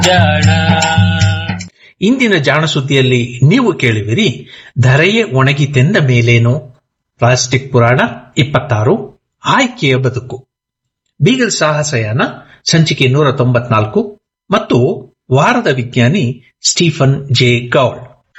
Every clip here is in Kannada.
ಜಾಣ ಇಂದಿನ ಜಾಣ ಸುದ್ದಿಯಲ್ಲಿ ನೀವು ಕೇಳುವಿರಿ ಧರೆಯೇ ಒಣಗಿತೆಂದ ಮೇಲೇನು ಪ್ಲಾಸ್ಟಿಕ್ ಪುರಾಣ ಇಪ್ಪತ್ತಾರು ಆಯ್ಕೆಯ ಬದುಕು ಬೀಗಲ್ ಸಾಹಸಯಾನ ಸಂಚಿಕೆ ನೂರ ತೊಂಬತ್ನಾಲ್ಕು ಮತ್ತು ವಾರದ ವಿಜ್ಞಾನಿ ಸ್ಟೀಫನ್ ಜೆ ಗೌಡ್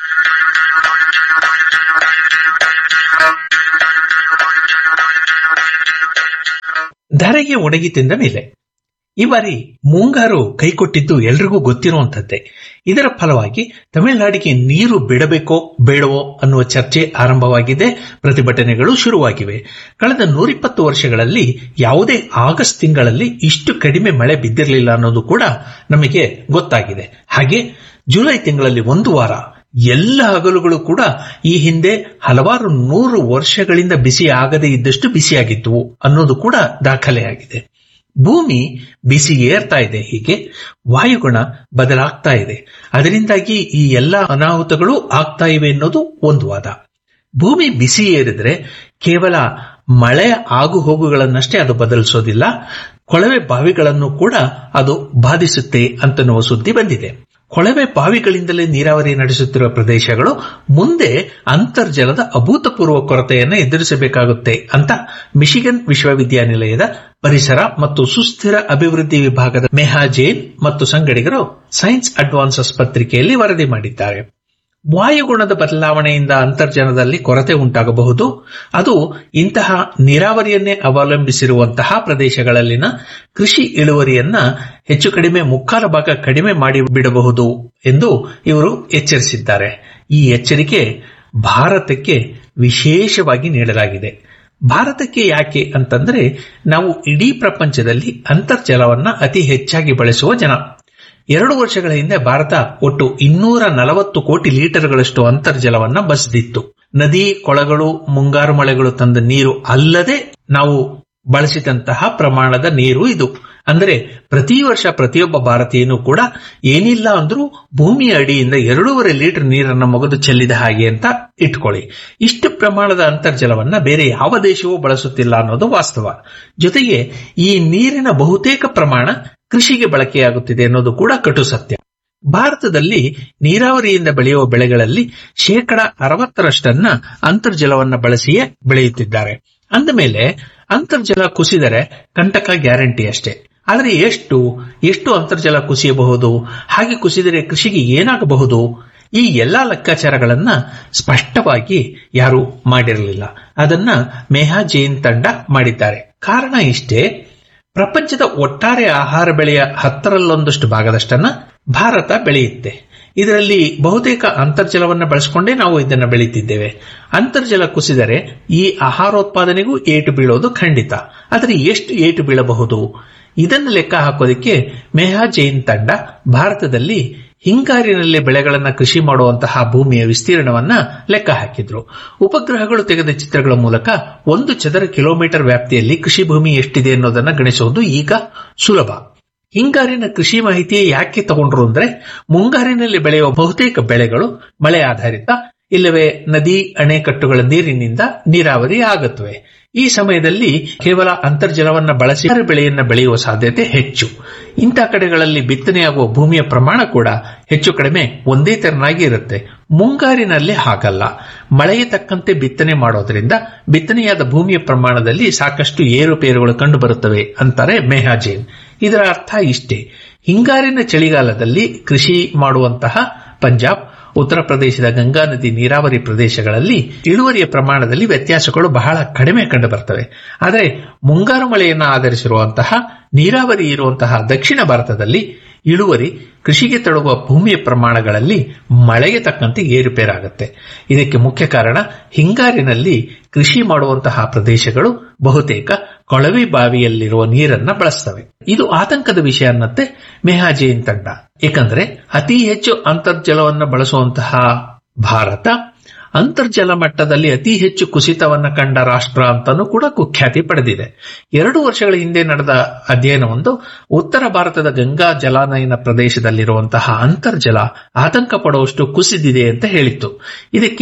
ಧರೆಗೆ ಒಣಗಿತೆಂದ ಮೇಲೆ ಈ ಬಾರಿ ಮುಂಗಾರು ಕೈಕೊಟ್ಟಿದ್ದು ಎಲ್ರಿಗೂ ಗೊತ್ತಿರುವಂತದ್ದೇ ಇದರ ಫಲವಾಗಿ ತಮಿಳುನಾಡಿಗೆ ನೀರು ಬಿಡಬೇಕೋ ಬೇಡವೋ ಅನ್ನುವ ಚರ್ಚೆ ಆರಂಭವಾಗಿದೆ ಪ್ರತಿಭಟನೆಗಳು ಶುರುವಾಗಿವೆ ಕಳೆದ ನೂರಿಪ್ಪತ್ತು ವರ್ಷಗಳಲ್ಲಿ ಯಾವುದೇ ಆಗಸ್ಟ್ ತಿಂಗಳಲ್ಲಿ ಇಷ್ಟು ಕಡಿಮೆ ಮಳೆ ಬಿದ್ದಿರಲಿಲ್ಲ ಅನ್ನೋದು ಕೂಡ ನಮಗೆ ಗೊತ್ತಾಗಿದೆ ಹಾಗೆ ಜುಲೈ ತಿಂಗಳಲ್ಲಿ ಒಂದು ವಾರ ಎಲ್ಲ ಹಗಲುಗಳು ಕೂಡ ಈ ಹಿಂದೆ ಹಲವಾರು ನೂರು ವರ್ಷಗಳಿಂದ ಬಿಸಿ ಆಗದೇ ಇದ್ದಷ್ಟು ಬಿಸಿಯಾಗಿದ್ದವು ಅನ್ನೋದು ಕೂಡ ದಾಖಲೆಯಾಗಿದೆ ಭೂಮಿ ಬಿಸಿ ಏರ್ತಾ ಇದೆ ಹೀಗೆ ವಾಯುಗುಣ ಬದಲಾಗ್ತಾ ಇದೆ ಅದರಿಂದಾಗಿ ಈ ಎಲ್ಲ ಅನಾಹುತಗಳು ಆಗ್ತಾ ಇವೆ ಅನ್ನೋದು ಒಂದು ವಾದ ಭೂಮಿ ಬಿಸಿ ಏರಿದ್ರೆ ಕೇವಲ ಮಳೆ ಆಗು ಹೋಗುಗಳನ್ನಷ್ಟೇ ಅದು ಬದಲಿಸೋದಿಲ್ಲ ಕೊಳವೆ ಬಾವಿಗಳನ್ನು ಕೂಡ ಅದು ಬಾಧಿಸುತ್ತೆ ಅಂತನ್ನುವ ಸುದ್ದಿ ಬಂದಿದೆ ಕೊಳವೆ ಬಾವಿಗಳಿಂದಲೇ ನೀರಾವರಿ ನಡೆಸುತ್ತಿರುವ ಪ್ರದೇಶಗಳು ಮುಂದೆ ಅಂತರ್ಜಲದ ಅಭೂತಪೂರ್ವ ಕೊರತೆಯನ್ನು ಎದುರಿಸಬೇಕಾಗುತ್ತೆ ಅಂತ ಮಿಶಿಗನ್ ವಿಶ್ವವಿದ್ಯಾನಿಲಯದ ಪರಿಸರ ಮತ್ತು ಸುಸ್ಥಿರ ಅಭಿವೃದ್ಧಿ ವಿಭಾಗದ ಮೆಹಾ ಜೈನ್ ಮತ್ತು ಸಂಗಡಿಗರು ಸೈನ್ಸ್ ಅಡ್ವಾನ್ಸಸ್ ಪತ್ರಿಕೆಯಲ್ಲಿ ವರದಿ ಮಾಡಿದ್ದಾರೆ ವಾಯುಗುಣದ ಬದಲಾವಣೆಯಿಂದ ಅಂತರ್ಜಲದಲ್ಲಿ ಕೊರತೆ ಉಂಟಾಗಬಹುದು ಅದು ಇಂತಹ ನೀರಾವರಿಯನ್ನೇ ಅವಲಂಬಿಸಿರುವಂತಹ ಪ್ರದೇಶಗಳಲ್ಲಿನ ಕೃಷಿ ಇಳುವರಿಯನ್ನ ಹೆಚ್ಚು ಕಡಿಮೆ ಮುಕ್ಕಾಲ ಭಾಗ ಕಡಿಮೆ ಮಾಡಿ ಬಿಡಬಹುದು ಎಂದು ಇವರು ಎಚ್ಚರಿಸಿದ್ದಾರೆ ಈ ಎಚ್ಚರಿಕೆ ಭಾರತಕ್ಕೆ ವಿಶೇಷವಾಗಿ ನೀಡಲಾಗಿದೆ ಭಾರತಕ್ಕೆ ಯಾಕೆ ಅಂತಂದ್ರೆ ನಾವು ಇಡೀ ಪ್ರಪಂಚದಲ್ಲಿ ಅಂತರ್ಜಲವನ್ನ ಅತಿ ಹೆಚ್ಚಾಗಿ ಬಳಸುವ ಜನ ಎರಡು ವರ್ಷಗಳ ಹಿಂದೆ ಭಾರತ ಒಟ್ಟು ಇನ್ನೂರ ನಲವತ್ತು ಕೋಟಿ ಲೀಟರ್ಗಳಷ್ಟು ಅಂತರ್ಜಲವನ್ನ ಬಸಿದಿತ್ತು ನದಿ ಕೊಳಗಳು ಮುಂಗಾರು ಮಳೆಗಳು ತಂದ ನೀರು ಅಲ್ಲದೆ ನಾವು ಬಳಸಿದಂತಹ ಪ್ರಮಾಣದ ನೀರು ಇದು ಅಂದರೆ ಪ್ರತಿ ವರ್ಷ ಪ್ರತಿಯೊಬ್ಬ ಭಾರತೀಯನೂ ಕೂಡ ಏನಿಲ್ಲ ಅಂದ್ರೂ ಭೂಮಿಯ ಅಡಿಯಿಂದ ಎರಡೂವರೆ ಲೀಟರ್ ನೀರನ್ನು ಮೊಗದು ಚೆಲ್ಲಿದ ಹಾಗೆ ಅಂತ ಇಟ್ಕೊಳ್ಳಿ ಇಷ್ಟು ಪ್ರಮಾಣದ ಅಂತರ್ಜಲವನ್ನ ಬೇರೆ ಯಾವ ದೇಶವೂ ಬಳಸುತ್ತಿಲ್ಲ ಅನ್ನೋದು ವಾಸ್ತವ ಜೊತೆಗೆ ಈ ನೀರಿನ ಬಹುತೇಕ ಪ್ರಮಾಣ ಕೃಷಿಗೆ ಬಳಕೆಯಾಗುತ್ತಿದೆ ಅನ್ನೋದು ಕೂಡ ಕಟು ಸತ್ಯ ಭಾರತದಲ್ಲಿ ನೀರಾವರಿಯಿಂದ ಬೆಳೆಯುವ ಬೆಳೆಗಳಲ್ಲಿ ಶೇಕಡ ಅರವತ್ತರಷ್ಟನ್ನ ಅಂತರ್ಜಲವನ್ನ ಬಳಸಿಯೇ ಬೆಳೆಯುತ್ತಿದ್ದಾರೆ ಅಂದಮೇಲೆ ಅಂತರ್ಜಲ ಕುಸಿದರೆ ಕಂಟಕ ಗ್ಯಾರಂಟಿ ಅಷ್ಟೇ ಆದರೆ ಎಷ್ಟು ಎಷ್ಟು ಅಂತರ್ಜಲ ಕುಸಿಯಬಹುದು ಹಾಗೆ ಕುಸಿದರೆ ಕೃಷಿಗೆ ಏನಾಗಬಹುದು ಈ ಎಲ್ಲಾ ಲೆಕ್ಕಾಚಾರಗಳನ್ನ ಸ್ಪಷ್ಟವಾಗಿ ಯಾರು ಮಾಡಿರಲಿಲ್ಲ ಅದನ್ನ ಮೇಹಾ ಜೈನ್ ತಂಡ ಮಾಡಿದ್ದಾರೆ ಕಾರಣ ಇಷ್ಟೇ ಪ್ರಪಂಚದ ಒಟ್ಟಾರೆ ಆಹಾರ ಬೆಳೆಯ ಹತ್ತರಲ್ಲೊಂದಷ್ಟು ಭಾಗದಷ್ಟನ್ನ ಭಾರತ ಬೆಳೆಯುತ್ತೆ ಇದರಲ್ಲಿ ಬಹುತೇಕ ಅಂತರ್ಜಲವನ್ನು ಬಳಸಿಕೊಂಡೇ ನಾವು ಇದನ್ನು ಬೆಳೀತಿದ್ದೇವೆ ಅಂತರ್ಜಲ ಕುಸಿದರೆ ಈ ಆಹಾರೋತ್ಪಾದನೆಗೂ ಏಟು ಬೀಳೋದು ಖಂಡಿತ ಆದರೆ ಎಷ್ಟು ಏಟು ಬೀಳಬಹುದು ಇದನ್ನು ಲೆಕ್ಕ ಹಾಕೋದಕ್ಕೆ ಮೆಹಾ ಜೈನ್ ತಂಡ ಭಾರತದಲ್ಲಿ ಹಿಂಗಾರಿನಲ್ಲಿ ಬೆಳೆಗಳನ್ನ ಕೃಷಿ ಮಾಡುವಂತಹ ಭೂಮಿಯ ವಿಸ್ತೀರ್ಣವನ್ನ ಲೆಕ್ಕ ಹಾಕಿದ್ರು ಉಪಗ್ರಹಗಳು ತೆಗೆದ ಚಿತ್ರಗಳ ಮೂಲಕ ಒಂದು ಚದರ ಕಿಲೋಮೀಟರ್ ವ್ಯಾಪ್ತಿಯಲ್ಲಿ ಕೃಷಿ ಭೂಮಿ ಎಷ್ಟಿದೆ ಅನ್ನೋದನ್ನ ಗಣಿಸುವುದು ಈಗ ಸುಲಭ ಹಿಂಗಾರಿನ ಕೃಷಿ ಮಾಹಿತಿ ಯಾಕೆ ತಗೊಂಡ್ರು ಅಂದ್ರೆ ಮುಂಗಾರಿನಲ್ಲಿ ಬೆಳೆಯುವ ಬಹುತೇಕ ಬೆಳೆಗಳು ಮಳೆ ಆಧಾರಿತ ಇಲ್ಲವೇ ನದಿ ಅಣೆಕಟ್ಟುಗಳ ನೀರಿನಿಂದ ನೀರಾವರಿ ಆಗುತ್ತವೆ ಈ ಸಮಯದಲ್ಲಿ ಕೇವಲ ಅಂತರ್ಜಲವನ್ನ ಬಳಸಿ ಬೆಳೆಯನ್ನ ಬೆಳೆಯುವ ಸಾಧ್ಯತೆ ಹೆಚ್ಚು ಇಂಥ ಕಡೆಗಳಲ್ಲಿ ಬಿತ್ತನೆಯಾಗುವ ಭೂಮಿಯ ಪ್ರಮಾಣ ಕೂಡ ಹೆಚ್ಚು ಕಡಿಮೆ ಒಂದೇ ತೆರನಾಗಿ ಇರುತ್ತೆ ಮುಂಗಾರಿನಲ್ಲಿ ಹಾಗಲ್ಲ ಮಳೆಗೆ ತಕ್ಕಂತೆ ಬಿತ್ತನೆ ಮಾಡೋದ್ರಿಂದ ಬಿತ್ತನೆಯಾದ ಭೂಮಿಯ ಪ್ರಮಾಣದಲ್ಲಿ ಸಾಕಷ್ಟು ಏರುಪೇರುಗಳು ಕಂಡುಬರುತ್ತವೆ ಅಂತಾರೆ ಮೆಹಾಜೇನ್ ಇದರ ಅರ್ಥ ಇಷ್ಟೇ ಹಿಂಗಾರಿನ ಚಳಿಗಾಲದಲ್ಲಿ ಕೃಷಿ ಮಾಡುವಂತಹ ಪಂಜಾಬ್ ಉತ್ತರ ಪ್ರದೇಶದ ಗಂಗಾ ನದಿ ನೀರಾವರಿ ಪ್ರದೇಶಗಳಲ್ಲಿ ಇಳುವರಿಯ ಪ್ರಮಾಣದಲ್ಲಿ ವ್ಯತ್ಯಾಸಗಳು ಬಹಳ ಕಡಿಮೆ ಕಂಡುಬರ್ತವೆ ಆದರೆ ಮುಂಗಾರು ಮಳೆಯನ್ನು ಆಧರಿಸಿರುವಂತಹ ನೀರಾವರಿ ಇರುವಂತಹ ದಕ್ಷಿಣ ಭಾರತದಲ್ಲಿ ಇಳುವರಿ ಕೃಷಿಗೆ ತಳುವ ಭೂಮಿಯ ಪ್ರಮಾಣಗಳಲ್ಲಿ ಮಳೆಗೆ ತಕ್ಕಂತೆ ಏರುಪೇರಾಗುತ್ತೆ ಇದಕ್ಕೆ ಮುಖ್ಯ ಕಾರಣ ಹಿಂಗಾರಿನಲ್ಲಿ ಕೃಷಿ ಮಾಡುವಂತಹ ಪ್ರದೇಶಗಳು ಬಹುತೇಕ ಕೊಳವೆ ಬಾವಿಯಲ್ಲಿರುವ ನೀರನ್ನ ಬಳಸ್ತವೆ ಇದು ಆತಂಕದ ವಿಷಯ ಅನ್ನತ್ತೆ ಮೆಹಾಜೇನ್ ತಂಡ ಏಕೆಂದ್ರೆ ಅತಿ ಹೆಚ್ಚು ಅಂತರ್ಜಲವನ್ನು ಬಳಸುವಂತಹ ಭಾರತ ಅಂತರ್ಜಲ ಮಟ್ಟದಲ್ಲಿ ಅತಿ ಹೆಚ್ಚು ಕುಸಿತವನ್ನ ಕಂಡ ರಾಷ್ಟ್ರ ಅಂತಾನೂ ಕೂಡ ಕುಖ್ಯಾತಿ ಪಡೆದಿದೆ ಎರಡು ವರ್ಷಗಳ ಹಿಂದೆ ನಡೆದ ಅಧ್ಯಯನವೊಂದು ಉತ್ತರ ಭಾರತದ ಗಂಗಾ ಜಲಾನಯನ ಪ್ರದೇಶದಲ್ಲಿರುವಂತಹ ಅಂತರ್ಜಲ ಆತಂಕ ಪಡುವಷ್ಟು ಕುಸಿದಿದೆ ಅಂತ ಹೇಳಿತ್ತು ಇದಕ್ಕೆ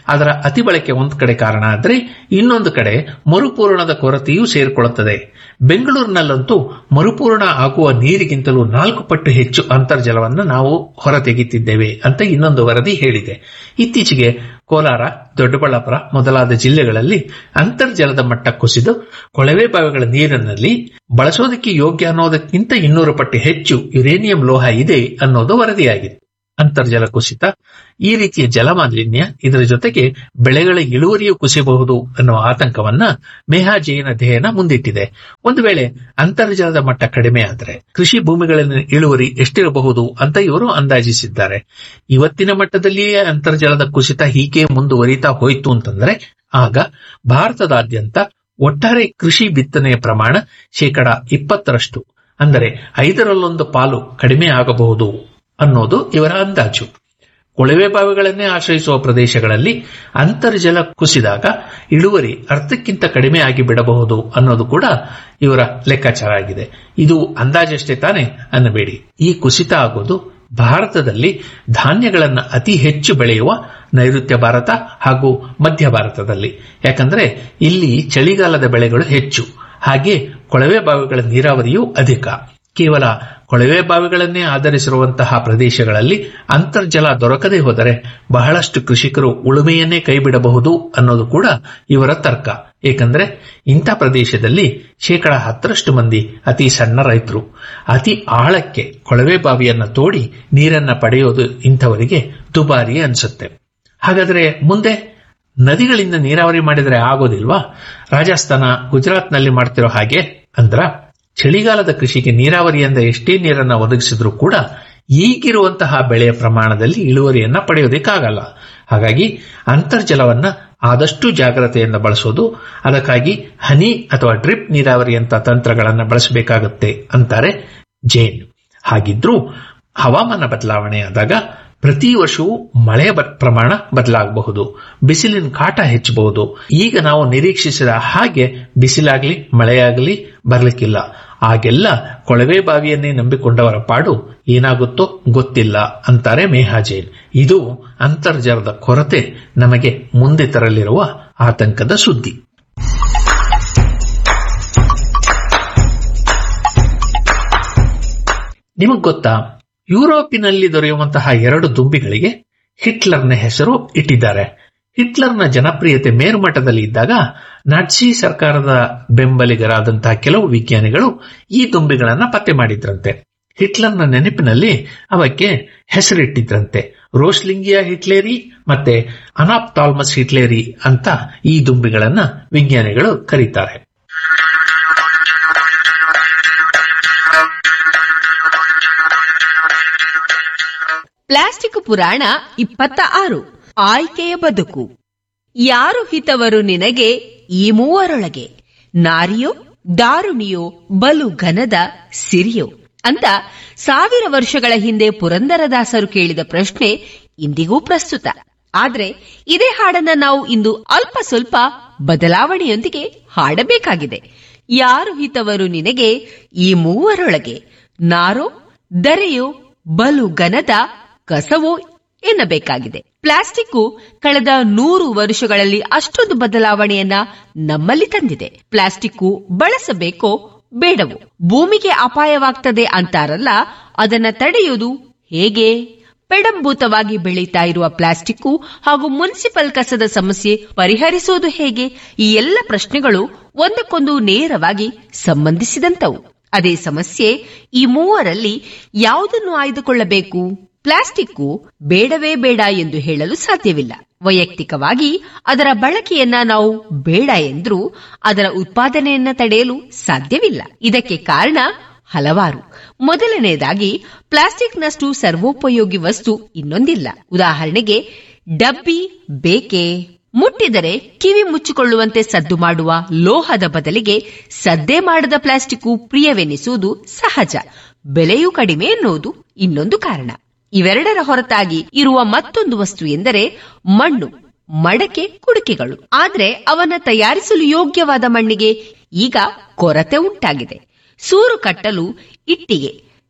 ಅದರ ಅತಿ ಬಳಕೆ ಒಂದು ಕಡೆ ಕಾರಣ ಆದರೆ ಇನ್ನೊಂದು ಕಡೆ ಮರುಪೂರಣದ ಕೊರತೆಯೂ ಸೇರಿಕೊಳ್ಳುತ್ತದೆ ಬೆಂಗಳೂರಿನಲ್ಲಂತೂ ಮರುಪೂರ್ಣ ಆಗುವ ನೀರಿಗಿಂತಲೂ ನಾಲ್ಕು ಪಟ್ಟು ಹೆಚ್ಚು ಅಂತರ್ಜಲವನ್ನು ನಾವು ಹೊರತೆಗೆಯುತ್ತಿದ್ದೇವೆ ಅಂತ ಇನ್ನೊಂದು ವರದಿ ಹೇಳಿದೆ ಇತ್ತೀಚೆಗೆ ಕೋಲಾರ ದೊಡ್ಡಬಳ್ಳಾಪುರ ಮೊದಲಾದ ಜಿಲ್ಲೆಗಳಲ್ಲಿ ಅಂತರ್ಜಲದ ಮಟ್ಟ ಕುಸಿದು ಕೊಳವೆ ಬಾವಿಗಳ ನೀರಿನಲ್ಲಿ ಬಳಸೋದಕ್ಕೆ ಯೋಗ್ಯ ಅನ್ನೋದಕ್ಕಿಂತ ಇನ್ನೂರು ಪಟ್ಟು ಹೆಚ್ಚು ಯುರೇನಿಯಂ ಲೋಹ ಇದೆ ಅನ್ನೋದು ವರದಿಯಾಗಿದೆ ಅಂತರ್ಜಲ ಕುಸಿತ ಈ ರೀತಿಯ ಜಲಮಾಲಿನ್ಯ ಇದರ ಜೊತೆಗೆ ಬೆಳೆಗಳ ಇಳುವರಿಯೂ ಕುಸಿಯಬಹುದು ಅನ್ನುವ ಆತಂಕವನ್ನ ಮೇಹಾಜೆಯಿನ ಅಧ್ಯಯನ ಮುಂದಿಟ್ಟಿದೆ ಒಂದು ವೇಳೆ ಅಂತರ್ಜಲದ ಮಟ್ಟ ಕಡಿಮೆ ಆದರೆ ಕೃಷಿ ಭೂಮಿಗಳಲ್ಲಿನ ಇಳುವರಿ ಎಷ್ಟಿರಬಹುದು ಅಂತ ಇವರು ಅಂದಾಜಿಸಿದ್ದಾರೆ ಇವತ್ತಿನ ಮಟ್ಟದಲ್ಲಿಯೇ ಅಂತರ್ಜಲದ ಕುಸಿತ ಹೀಗೆ ಮುಂದುವರಿತಾ ಹೋಯಿತು ಅಂತಂದ್ರೆ ಆಗ ಭಾರತದಾದ್ಯಂತ ಒಟ್ಟಾರೆ ಕೃಷಿ ಬಿತ್ತನೆಯ ಪ್ರಮಾಣ ಶೇಕಡ ಇಪ್ಪತ್ತರಷ್ಟು ಅಂದರೆ ಐದರಲ್ಲೊಂದು ಪಾಲು ಕಡಿಮೆ ಆಗಬಹುದು ಅನ್ನೋದು ಇವರ ಅಂದಾಜು ಕೊಳವೆ ಬಾವಿಗಳನ್ನೇ ಆಶ್ರಯಿಸುವ ಪ್ರದೇಶಗಳಲ್ಲಿ ಅಂತರ್ಜಲ ಕುಸಿದಾಗ ಇಳುವರಿ ಅರ್ಧಕ್ಕಿಂತ ಕಡಿಮೆ ಆಗಿ ಬಿಡಬಹುದು ಅನ್ನೋದು ಕೂಡ ಇವರ ಲೆಕ್ಕಾಚಾರ ಆಗಿದೆ ಇದು ಅಂದಾಜಷ್ಟೇ ತಾನೆ ಅನ್ನಬೇಡಿ ಈ ಕುಸಿತ ಆಗೋದು ಭಾರತದಲ್ಲಿ ಧಾನ್ಯಗಳನ್ನು ಅತಿ ಹೆಚ್ಚು ಬೆಳೆಯುವ ನೈಋತ್ಯ ಭಾರತ ಹಾಗೂ ಮಧ್ಯ ಭಾರತದಲ್ಲಿ ಯಾಕಂದ್ರೆ ಇಲ್ಲಿ ಚಳಿಗಾಲದ ಬೆಳೆಗಳು ಹೆಚ್ಚು ಹಾಗೆ ಕೊಳವೆ ಬಾವಿಗಳ ನೀರಾವರಿಯೂ ಅಧಿಕ ಕೇವಲ ಕೊಳವೆ ಬಾವಿಗಳನ್ನೇ ಆಧರಿಸಿರುವಂತಹ ಪ್ರದೇಶಗಳಲ್ಲಿ ಅಂತರ್ಜಲ ದೊರಕದೇ ಹೋದರೆ ಬಹಳಷ್ಟು ಕೃಷಿಕರು ಉಳುಮೆಯನ್ನೇ ಕೈಬಿಡಬಹುದು ಅನ್ನೋದು ಕೂಡ ಇವರ ತರ್ಕ ಏಕೆಂದ್ರೆ ಇಂಥ ಪ್ರದೇಶದಲ್ಲಿ ಶೇಕಡ ಹತ್ತರಷ್ಟು ಮಂದಿ ಅತಿ ಸಣ್ಣ ರೈತರು ಅತಿ ಆಳಕ್ಕೆ ಕೊಳವೆ ಬಾವಿಯನ್ನ ತೋಡಿ ನೀರನ್ನ ಪಡೆಯೋದು ಇಂಥವರಿಗೆ ದುಬಾರಿ ಅನ್ಸುತ್ತೆ ಹಾಗಾದ್ರೆ ಮುಂದೆ ನದಿಗಳಿಂದ ನೀರಾವರಿ ಮಾಡಿದರೆ ಆಗೋದಿಲ್ವಾ ರಾಜಸ್ಥಾನ ಗುಜರಾತ್ನಲ್ಲಿ ಮಾಡ್ತಿರೋ ಹಾಗೆ ಅಂದ್ರ ಚಳಿಗಾಲದ ಕೃಷಿಗೆ ನೀರಾವರಿಯಿಂದ ಎಷ್ಟೇ ನೀರನ್ನು ಒದಗಿಸಿದ್ರೂ ಕೂಡ ಈಗಿರುವಂತಹ ಬೆಳೆಯ ಪ್ರಮಾಣದಲ್ಲಿ ಇಳುವರಿಯನ್ನ ಪಡೆಯೋದಕ್ಕಾಗಲ್ಲ ಹಾಗಾಗಿ ಅಂತರ್ಜಲವನ್ನ ಆದಷ್ಟು ಜಾಗ್ರತೆಯಿಂದ ಬಳಸೋದು ಅದಕ್ಕಾಗಿ ಹನಿ ಅಥವಾ ಡ್ರಿಪ್ ನೀರಾವರಿಯಂತ ತಂತ್ರಗಳನ್ನು ಬಳಸಬೇಕಾಗುತ್ತೆ ಅಂತಾರೆ ಜೇನ್ ಹಾಗಿದ್ರೂ ಹವಾಮಾನ ಬದಲಾವಣೆಯಾದಾಗ ಪ್ರತಿ ವರ್ಷವೂ ಮಳೆಯ ಪ್ರಮಾಣ ಬದಲಾಗಬಹುದು ಬಿಸಿಲಿನ ಕಾಟ ಹೆಚ್ಚಬಹುದು ಈಗ ನಾವು ನಿರೀಕ್ಷಿಸಿದ ಹಾಗೆ ಬಿಸಿಲಾಗ್ಲಿ ಮಳೆಯಾಗಲಿ ಬರ್ಲಿಕ್ಕಿಲ್ಲ ಆಗೆಲ್ಲ ಕೊಳವೆ ಬಾವಿಯನ್ನೇ ನಂಬಿಕೊಂಡವರ ಪಾಡು ಏನಾಗುತ್ತೋ ಗೊತ್ತಿಲ್ಲ ಅಂತಾರೆ ಮೇಹಾಜೇನ್ ಇದು ಅಂತರ್ಜಲದ ಕೊರತೆ ನಮಗೆ ಮುಂದೆ ತರಲಿರುವ ಆತಂಕದ ಸುದ್ದಿ ನಿಮಗ್ ಗೊತ್ತಾ ಯುರೋಪಿನಲ್ಲಿ ದೊರೆಯುವಂತಹ ಎರಡು ದುಂಬಿಗಳಿಗೆ ಹಿಟ್ಲರ್ನ ಹೆಸರು ಇಟ್ಟಿದ್ದಾರೆ ಹಿಟ್ಲರ್ನ ಜನಪ್ರಿಯತೆ ಮೇರುಮಟ್ಟದಲ್ಲಿ ಇದ್ದಾಗ ನಾಟ್ಸಿ ಸರ್ಕಾರದ ಬೆಂಬಲಿಗರಾದಂತಹ ಕೆಲವು ವಿಜ್ಞಾನಿಗಳು ಈ ದುಂಬಿಗಳನ್ನ ಪತ್ತೆ ಮಾಡಿದ್ರಂತೆ ಹಿಟ್ಲರ್ನ ನೆನಪಿನಲ್ಲಿ ಅವಕ್ಕೆ ಹೆಸರಿಟ್ಟಿದ್ರಂತೆ ರೋಸ್ಲಿಂಗಿಯಾ ಹಿಟ್ಲೇರಿ ಮತ್ತೆ ಅನಾಪ್ತಾಲ್ಮಸ್ ಹಿಟ್ಲೇರಿ ಅಂತ ಈ ದುಂಬಿಗಳನ್ನ ವಿಜ್ಞಾನಿಗಳು ಕರೀತಾರೆ ಪ್ಲಾಸ್ಟಿಕ್ ಪುರಾಣ ಇಪ್ಪತ್ತ ಆರು ಆಯ್ಕೆಯ ಬದುಕು ಯಾರು ಹಿತವರು ನಿನಗೆ ಈ ಮೂವರೊಳಗೆ ನಾರಿಯೋ ದಾರುಣಿಯೋ ಬಲು ಘನದ ಸಿರಿಯೋ ಅಂತ ಸಾವಿರ ವರ್ಷಗಳ ಹಿಂದೆ ಪುರಂದರದಾಸರು ಕೇಳಿದ ಪ್ರಶ್ನೆ ಇಂದಿಗೂ ಪ್ರಸ್ತುತ ಆದ್ರೆ ಇದೇ ಹಾಡನ್ನ ನಾವು ಇಂದು ಅಲ್ಪ ಸ್ವಲ್ಪ ಬದಲಾವಣೆಯೊಂದಿಗೆ ಹಾಡಬೇಕಾಗಿದೆ ಯಾರು ಹಿತವರು ನಿನಗೆ ಈ ಮೂವರೊಳಗೆ ನಾರೋ ದರೆಯೋ ಬಲು ಘನದ ಕಸವೋ ಎನ್ನಬೇಕಾಗಿದೆ ಪ್ಲಾಸ್ಟಿಕ್ ಕಳೆದ ನೂರು ವರ್ಷಗಳಲ್ಲಿ ಅಷ್ಟೊಂದು ಬದಲಾವಣೆಯನ್ನ ನಮ್ಮಲ್ಲಿ ತಂದಿದೆ ಪ್ಲಾಸ್ಟಿಕ್ ಬಳಸಬೇಕೋ ಬೇಡವೋ ಭೂಮಿಗೆ ಅಪಾಯವಾಗ್ತದೆ ಅಂತಾರಲ್ಲ ಅದನ್ನ ತಡೆಯುವುದು ಹೇಗೆ ಪೆಡಂಭೂತವಾಗಿ ಬೆಳೀತಾ ಇರುವ ಪ್ಲಾಸ್ಟಿಕ್ ಹಾಗೂ ಮುನ್ಸಿಪಲ್ ಕಸದ ಸಮಸ್ಯೆ ಪರಿಹರಿಸುವುದು ಹೇಗೆ ಈ ಎಲ್ಲ ಪ್ರಶ್ನೆಗಳು ಒಂದಕ್ಕೊಂದು ನೇರವಾಗಿ ಸಂಬಂಧಿಸಿದಂತವು ಅದೇ ಸಮಸ್ಯೆ ಈ ಮೂವರಲ್ಲಿ ಯಾವುದನ್ನು ಆಯ್ದುಕೊಳ್ಳಬೇಕು ಪ್ಲಾಸ್ಟಿಕ್ ಬೇಡವೇ ಬೇಡ ಎಂದು ಹೇಳಲು ಸಾಧ್ಯವಿಲ್ಲ ವೈಯಕ್ತಿಕವಾಗಿ ಅದರ ಬಳಕೆಯನ್ನ ನಾವು ಬೇಡ ಎಂದ್ರೂ ಅದರ ಉತ್ಪಾದನೆಯನ್ನ ತಡೆಯಲು ಸಾಧ್ಯವಿಲ್ಲ ಇದಕ್ಕೆ ಕಾರಣ ಹಲವಾರು ಮೊದಲನೆಯದಾಗಿ ಪ್ಲಾಸ್ಟಿಕ್ನಷ್ಟು ಸರ್ವೋಪಯೋಗಿ ವಸ್ತು ಇನ್ನೊಂದಿಲ್ಲ ಉದಾಹರಣೆಗೆ ಡಬ್ಬಿ ಬೇಕೆ ಮುಟ್ಟಿದರೆ ಕಿವಿ ಮುಚ್ಚಿಕೊಳ್ಳುವಂತೆ ಸದ್ದು ಮಾಡುವ ಲೋಹದ ಬದಲಿಗೆ ಸದ್ದೇ ಮಾಡದ ಪ್ಲಾಸ್ಟಿಕ್ ಪ್ರಿಯವೆನಿಸುವುದು ಸಹಜ ಬೆಲೆಯೂ ಕಡಿಮೆ ಎನ್ನುವುದು ಇನ್ನೊಂದು ಕಾರಣ ಇವೆರಡರ ಹೊರತಾಗಿ ಇರುವ ಮತ್ತೊಂದು ವಸ್ತು ಎಂದರೆ ಮಣ್ಣು ಮಡಕೆ ಕುಡಿಕೆಗಳು ಆದ್ರೆ ಅವನ್ನ ತಯಾರಿಸಲು ಯೋಗ್ಯವಾದ ಮಣ್ಣಿಗೆ ಈಗ ಕೊರತೆ ಉಂಟಾಗಿದೆ ಸೂರು ಕಟ್ಟಲು ಇಟ್ಟಿಗೆ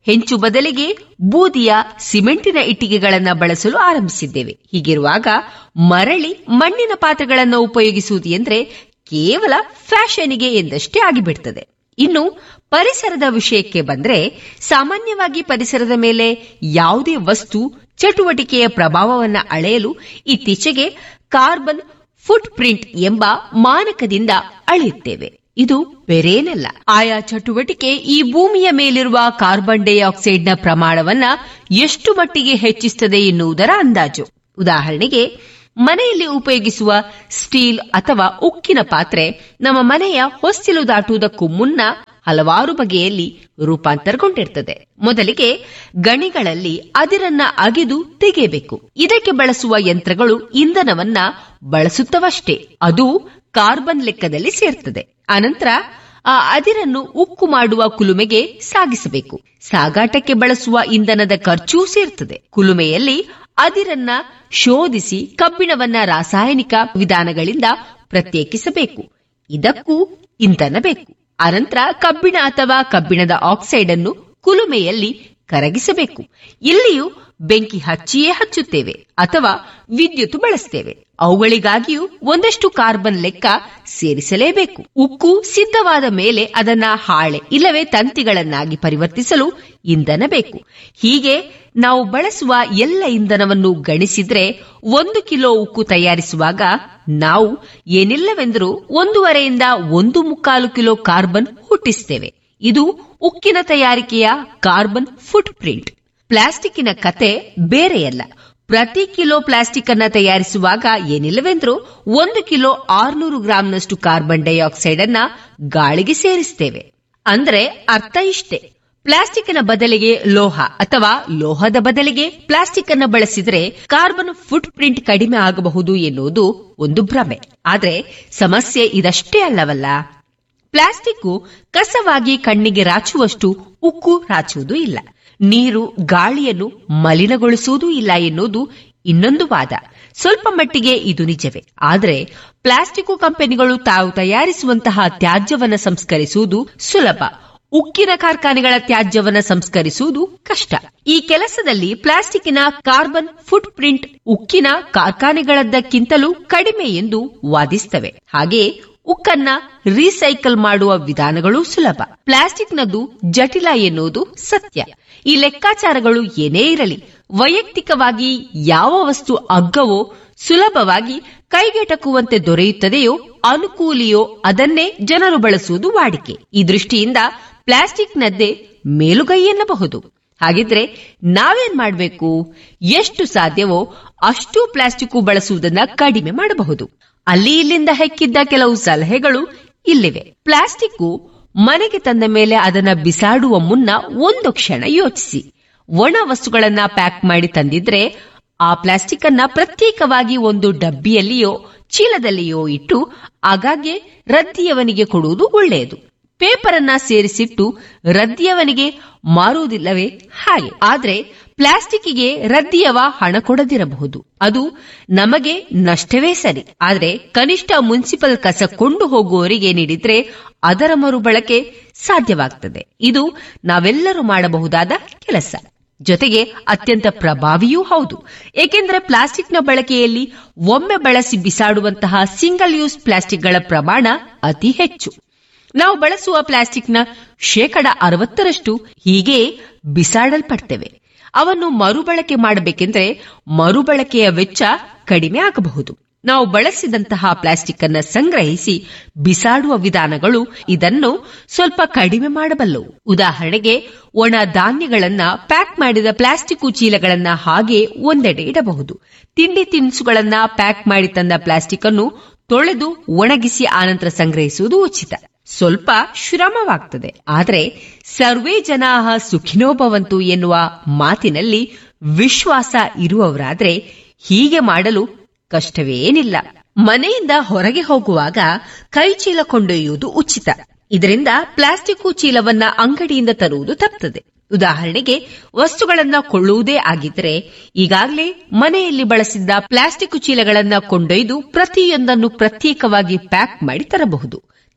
ಹೆಂಚು ಬದಲಿಗೆ ಬೂದಿಯ ಸಿಮೆಂಟಿನ ಇಟ್ಟಿಗೆಗಳನ್ನ ಬಳಸಲು ಆರಂಭಿಸಿದ್ದೇವೆ ಹೀಗಿರುವಾಗ ಮರಳಿ ಮಣ್ಣಿನ ಪಾತ್ರೆಗಳನ್ನು ಉಪಯೋಗಿಸುವುದು ಎಂದ್ರೆ ಕೇವಲ ಫ್ಯಾಷನ್ಗೆ ಎಂದಷ್ಟೇ ಆಗಿಬಿಡ್ತದೆ ಇನ್ನು ಪರಿಸರದ ವಿಷಯಕ್ಕೆ ಬಂದ್ರೆ ಸಾಮಾನ್ಯವಾಗಿ ಪರಿಸರದ ಮೇಲೆ ಯಾವುದೇ ವಸ್ತು ಚಟುವಟಿಕೆಯ ಪ್ರಭಾವವನ್ನು ಅಳೆಯಲು ಇತ್ತೀಚೆಗೆ ಕಾರ್ಬನ್ ಫುಟ್ ಪ್ರಿಂಟ್ ಎಂಬ ಮಾನಕದಿಂದ ಅಳೆಯುತ್ತೇವೆ ಇದು ಬೇರೇನಲ್ಲ ಆಯಾ ಚಟುವಟಿಕೆ ಈ ಭೂಮಿಯ ಮೇಲಿರುವ ಕಾರ್ಬನ್ ಡೈಆಕ್ಸೈಡ್ನ ಪ್ರಮಾಣವನ್ನ ಎಷ್ಟು ಮಟ್ಟಿಗೆ ಹೆಚ್ಚಿಸುತ್ತದೆ ಎನ್ನುವುದರ ಅಂದಾಜು ಉದಾಹರಣೆಗೆ ಮನೆಯಲ್ಲಿ ಉಪಯೋಗಿಸುವ ಸ್ಟೀಲ್ ಅಥವಾ ಉಕ್ಕಿನ ಪಾತ್ರೆ ನಮ್ಮ ಮನೆಯ ಹೊಸ್ತಿಲು ದಾಟುವುದಕ್ಕೂ ಮುನ್ನ ಹಲವಾರು ಬಗೆಯಲ್ಲಿ ರೂಪಾಂತರಗೊಂಡಿರ್ತದೆ ಮೊದಲಿಗೆ ಗಣಿಗಳಲ್ಲಿ ಅದಿರನ್ನ ಅಗೆದು ತೆಗೆಯಬೇಕು ಇದಕ್ಕೆ ಬಳಸುವ ಯಂತ್ರಗಳು ಇಂಧನವನ್ನ ಬಳಸುತ್ತವಷ್ಟೇ ಅದು ಕಾರ್ಬನ್ ಲೆಕ್ಕದಲ್ಲಿ ಸೇರ್ತದೆ ಅನಂತರ ಆ ಅದಿರನ್ನು ಉಕ್ಕು ಮಾಡುವ ಕುಲುಮೆಗೆ ಸಾಗಿಸಬೇಕು ಸಾಗಾಟಕ್ಕೆ ಬಳಸುವ ಇಂಧನದ ಖರ್ಚೂ ಸೇರ್ತದೆ ಕುಲುಮೆಯಲ್ಲಿ ಅದಿರನ್ನ ಶೋಧಿಸಿ ಕಬ್ಬಿಣವನ್ನ ರಾಸಾಯನಿಕ ವಿಧಾನಗಳಿಂದ ಪ್ರತ್ಯೇಕಿಸಬೇಕು ಇದಕ್ಕೂ ಇಂಧನ ಬೇಕು ಅನಂತರ ಕಬ್ಬಿಣ ಅಥವಾ ಕಬ್ಬಿಣದ ಆಕ್ಸೈಡ್ ಅನ್ನು ಕುಲುಮೆಯಲ್ಲಿ ಕರಗಿಸಬೇಕು ಇಲ್ಲಿಯೂ ಬೆಂಕಿ ಹಚ್ಚಿಯೇ ಹಚ್ಚುತ್ತೇವೆ ಅಥವಾ ವಿದ್ಯುತ್ ಬಳಸ್ತೇವೆ ಅವುಗಳಿಗಾಗಿಯೂ ಒಂದಷ್ಟು ಕಾರ್ಬನ್ ಲೆಕ್ಕ ಸೇರಿಸಲೇಬೇಕು ಉಕ್ಕು ಸಿದ್ಧವಾದ ಮೇಲೆ ಅದನ್ನ ಹಾಳೆ ಇಲ್ಲವೇ ತಂತಿಗಳನ್ನಾಗಿ ಪರಿವರ್ತಿಸಲು ಇಂಧನ ಬೇಕು ಹೀಗೆ ನಾವು ಬಳಸುವ ಎಲ್ಲ ಇಂಧನವನ್ನು ಗಣಿಸಿದ್ರೆ ಒಂದು ಕಿಲೋ ಉಕ್ಕು ತಯಾರಿಸುವಾಗ ನಾವು ಏನಿಲ್ಲವೆಂದರೂ ಒಂದೂವರೆಯಿಂದ ಒಂದು ಮುಕ್ಕಾಲು ಕಿಲೋ ಕಾರ್ಬನ್ ಹುಟ್ಟಿಸ್ತೇವೆ ಇದು ಉಕ್ಕಿನ ತಯಾರಿಕೆಯ ಕಾರ್ಬನ್ ಫುಟ್ ಪ್ರಿಂಟ್ ಪ್ಲಾಸ್ಟಿಕ್ಕಿನ ಕತೆ ಬೇರೆಯಲ್ಲ ಪ್ರತಿ ಕಿಲೋ ಪ್ಲಾಸ್ಟಿಕ್ ಅನ್ನ ತಯಾರಿಸುವಾಗ ಏನಿಲ್ಲವೆಂದರೂ ಒಂದು ಕಿಲೋ ಆರ್ನೂರು ಗ್ರಾಂನಷ್ಟು ಕಾರ್ಬನ್ ಡೈಆಕ್ಸೈಡ್ ಅನ್ನ ಗಾಳಿಗೆ ಸೇರಿಸ್ತೇವೆ ಅಂದ್ರೆ ಅರ್ಥ ಇಷ್ಟೇ ಪ್ಲಾಸ್ಟಿಕ್ನ ಬದಲಿಗೆ ಲೋಹ ಅಥವಾ ಲೋಹದ ಬದಲಿಗೆ ಪ್ಲಾಸ್ಟಿಕ್ ಅನ್ನ ಬಳಸಿದ್ರೆ ಕಾರ್ಬನ್ ಫುಟ್ ಪ್ರಿಂಟ್ ಕಡಿಮೆ ಆಗಬಹುದು ಎನ್ನುವುದು ಒಂದು ಭ್ರಮೆ ಆದ್ರೆ ಸಮಸ್ಯೆ ಇದಷ್ಟೇ ಅಲ್ಲವಲ್ಲ ಪ್ಲಾಸ್ಟಿಕ್ ಕಸವಾಗಿ ಕಣ್ಣಿಗೆ ರಾಚುವಷ್ಟು ಉಕ್ಕು ರಾಚುವುದು ಇಲ್ಲ ನೀರು ಗಾಳಿಯನ್ನು ಮಲಿನಗೊಳಿಸುವುದೂ ಇಲ್ಲ ಎನ್ನುವುದು ಇನ್ನೊಂದು ವಾದ ಸ್ವಲ್ಪ ಮಟ್ಟಿಗೆ ಇದು ನಿಜವೇ ಆದರೆ ಪ್ಲಾಸ್ಟಿಕ್ ಕಂಪನಿಗಳು ತಾವು ತಯಾರಿಸುವಂತಹ ತ್ಯಾಜ್ಯವನ್ನು ಸಂಸ್ಕರಿಸುವುದು ಸುಲಭ ಉಕ್ಕಿನ ಕಾರ್ಖಾನೆಗಳ ತ್ಯಾಜ್ಯವನ್ನು ಸಂಸ್ಕರಿಸುವುದು ಕಷ್ಟ ಈ ಕೆಲಸದಲ್ಲಿ ಪ್ಲಾಸ್ಟಿಕ್ನ ಕಾರ್ಬನ್ ಫುಟ್ ಪ್ರಿಂಟ್ ಉಕ್ಕಿನ ಕಾರ್ಖಾನೆಗಳದ್ದಕ್ಕಿಂತಲೂ ಕಡಿಮೆ ಎಂದು ವಾದಿಸ್ತವೆ ಹಾಗೆಯೇ ಉಕ್ಕನ್ನ ರೀಸೈಕಲ್ ಮಾಡುವ ವಿಧಾನಗಳು ಸುಲಭ ಪ್ಲಾಸ್ಟಿಕ್ನದ್ದು ಜಟಿಲ ಎನ್ನುವುದು ಸತ್ಯ ಈ ಲೆಕ್ಕಾಚಾರಗಳು ಏನೇ ಇರಲಿ ವೈಯಕ್ತಿಕವಾಗಿ ಯಾವ ವಸ್ತು ಅಗ್ಗವೋ ಸುಲಭವಾಗಿ ಕೈಗೆಟಕುವಂತೆ ದೊರೆಯುತ್ತದೆಯೋ ಅನುಕೂಲಿಯೋ ಅದನ್ನೇ ಜನರು ಬಳಸುವುದು ವಾಡಿಕೆ ಈ ದೃಷ್ಟಿಯಿಂದ ಪ್ಲಾಸ್ಟಿಕ್ನದ್ದೇ ಮೇಲುಗೈ ಎನ್ನಬಹುದು ಹಾಗಿದ್ರೆ ನಾವೇನ್ ಮಾಡಬೇಕು ಎಷ್ಟು ಸಾಧ್ಯವೋ ಅಷ್ಟು ಪ್ಲಾಸ್ಟಿಕ್ ಬಳಸುವುದನ್ನ ಕಡಿಮೆ ಮಾಡಬಹುದು ಅಲ್ಲಿ ಇಲ್ಲಿಂದ ಹೆಕ್ಕಿದ್ದ ಕೆಲವು ಸಲಹೆಗಳು ಇಲ್ಲಿವೆ ಪ್ಲಾಸ್ಟಿಕ್ ಮನೆಗೆ ತಂದ ಮೇಲೆ ಅದನ್ನ ಬಿಸಾಡುವ ಮುನ್ನ ಒಂದು ಕ್ಷಣ ಯೋಚಿಸಿ ಒಣ ವಸ್ತುಗಳನ್ನ ಪ್ಯಾಕ್ ಮಾಡಿ ತಂದಿದ್ರೆ ಆ ಪ್ಲಾಸ್ಟಿಕ್ ಅನ್ನ ಪ್ರತ್ಯೇಕವಾಗಿ ಒಂದು ಡಬ್ಬಿಯಲ್ಲಿಯೋ ಚೀಲದಲ್ಲಿಯೋ ಇಟ್ಟು ಆಗಾಗ್ಗೆ ರದ್ದಿಯವನಿಗೆ ಕೊಡುವುದು ಒಳ್ಳೆಯದು ಪೇಪರ್ ಅನ್ನ ಸೇರಿಸಿಟ್ಟು ರದ್ದಿಯವನಿಗೆ ಮಾರುವುದಿಲ್ಲವೇ ಹಾಗೆ ಆದ್ರೆ ಪ್ಲಾಸ್ಟಿಕ್ಗೆ ರದ್ದಿಯವ ಹಣ ಕೊಡದಿರಬಹುದು ಅದು ನಮಗೆ ನಷ್ಟವೇ ಸರಿ ಆದ್ರೆ ಕನಿಷ್ಠ ಮುನ್ಸಿಪಲ್ ಕಸ ಕೊಂಡು ಹೋಗುವವರಿಗೆ ನೀಡಿದ್ರೆ ಅದರ ಮರುಬಳಕೆ ಸಾಧ್ಯವಾಗ್ತದೆ ಇದು ನಾವೆಲ್ಲರೂ ಮಾಡಬಹುದಾದ ಕೆಲಸ ಜೊತೆಗೆ ಅತ್ಯಂತ ಪ್ರಭಾವಿಯೂ ಹೌದು ಏಕೆಂದರೆ ಪ್ಲಾಸ್ಟಿಕ್ನ ಬಳಕೆಯಲ್ಲಿ ಒಮ್ಮೆ ಬಳಸಿ ಬಿಸಾಡುವಂತಹ ಸಿಂಗಲ್ ಯೂಸ್ ಪ್ಲಾಸ್ಟಿಕ್ಗಳ ಪ್ರಮಾಣ ಅತಿ ಹೆಚ್ಚು ನಾವು ಬಳಸುವ ಪ್ಲಾಸ್ಟಿಕ್ನ ಶೇಕಡ ಅರವತ್ತರಷ್ಟು ಹೀಗೆ ಬಿಸಾಡಲ್ಪಡ್ತೇವೆ ಅವನ್ನು ಮರುಬಳಕೆ ಮಾಡಬೇಕೆಂದ್ರೆ ಮರುಬಳಕೆಯ ವೆಚ್ಚ ಕಡಿಮೆ ಆಗಬಹುದು ನಾವು ಬಳಸಿದಂತಹ ಪ್ಲಾಸ್ಟಿಕ್ ಅನ್ನ ಸಂಗ್ರಹಿಸಿ ಬಿಸಾಡುವ ವಿಧಾನಗಳು ಇದನ್ನು ಸ್ವಲ್ಪ ಕಡಿಮೆ ಮಾಡಬಲ್ಲವು ಉದಾಹರಣೆಗೆ ಒಣ ಧಾನ್ಯಗಳನ್ನ ಪ್ಯಾಕ್ ಮಾಡಿದ ಪ್ಲಾಸ್ಟಿಕ್ ಚೀಲಗಳನ್ನ ಹಾಗೆ ಒಂದೆಡೆ ಇಡಬಹುದು ತಿಂಡಿ ತಿನಿಸುಗಳನ್ನ ಪ್ಯಾಕ್ ಮಾಡಿ ತಂದ ಪ್ಲಾಸ್ಟಿಕ್ ಅನ್ನು ತೊಳೆದು ಒಣಗಿಸಿ ಆನಂತರ ಸಂಗ್ರಹಿಸುವುದು ಉಚಿತ ಸ್ವಲ್ಪ ಶ್ರಮವಾಗ್ತದೆ ಆದರೆ ಸರ್ವೇ ಜನಾಹ ಸುಖಿನೋ ಭವಂತು ಎನ್ನುವ ಮಾತಿನಲ್ಲಿ ವಿಶ್ವಾಸ ಇರುವವರಾದ್ರೆ ಹೀಗೆ ಮಾಡಲು ಕಷ್ಟವೇನಿಲ್ಲ ಮನೆಯಿಂದ ಹೊರಗೆ ಹೋಗುವಾಗ ಕೈ ಚೀಲ ಕೊಂಡೊಯ್ಯುವುದು ಉಚಿತ ಇದರಿಂದ ಪ್ಲಾಸ್ಟಿಕ್ ಚೀಲವನ್ನ ಅಂಗಡಿಯಿಂದ ತರುವುದು ತಪ್ಪುತ್ತದೆ ಉದಾಹರಣೆಗೆ ವಸ್ತುಗಳನ್ನ ಕೊಳ್ಳುವುದೇ ಆಗಿದ್ರೆ ಈಗಾಗಲೇ ಮನೆಯಲ್ಲಿ ಬಳಸಿದ್ದ ಪ್ಲಾಸ್ಟಿಕ್ ಚೀಲಗಳನ್ನ ಕೊಂಡೊಯ್ದು ಪ್ರತಿಯೊಂದನ್ನು ಪ್ರತ್ಯೇಕವಾಗಿ ಪ್ಯಾಕ್ ಮಾಡಿ ತರಬಹುದು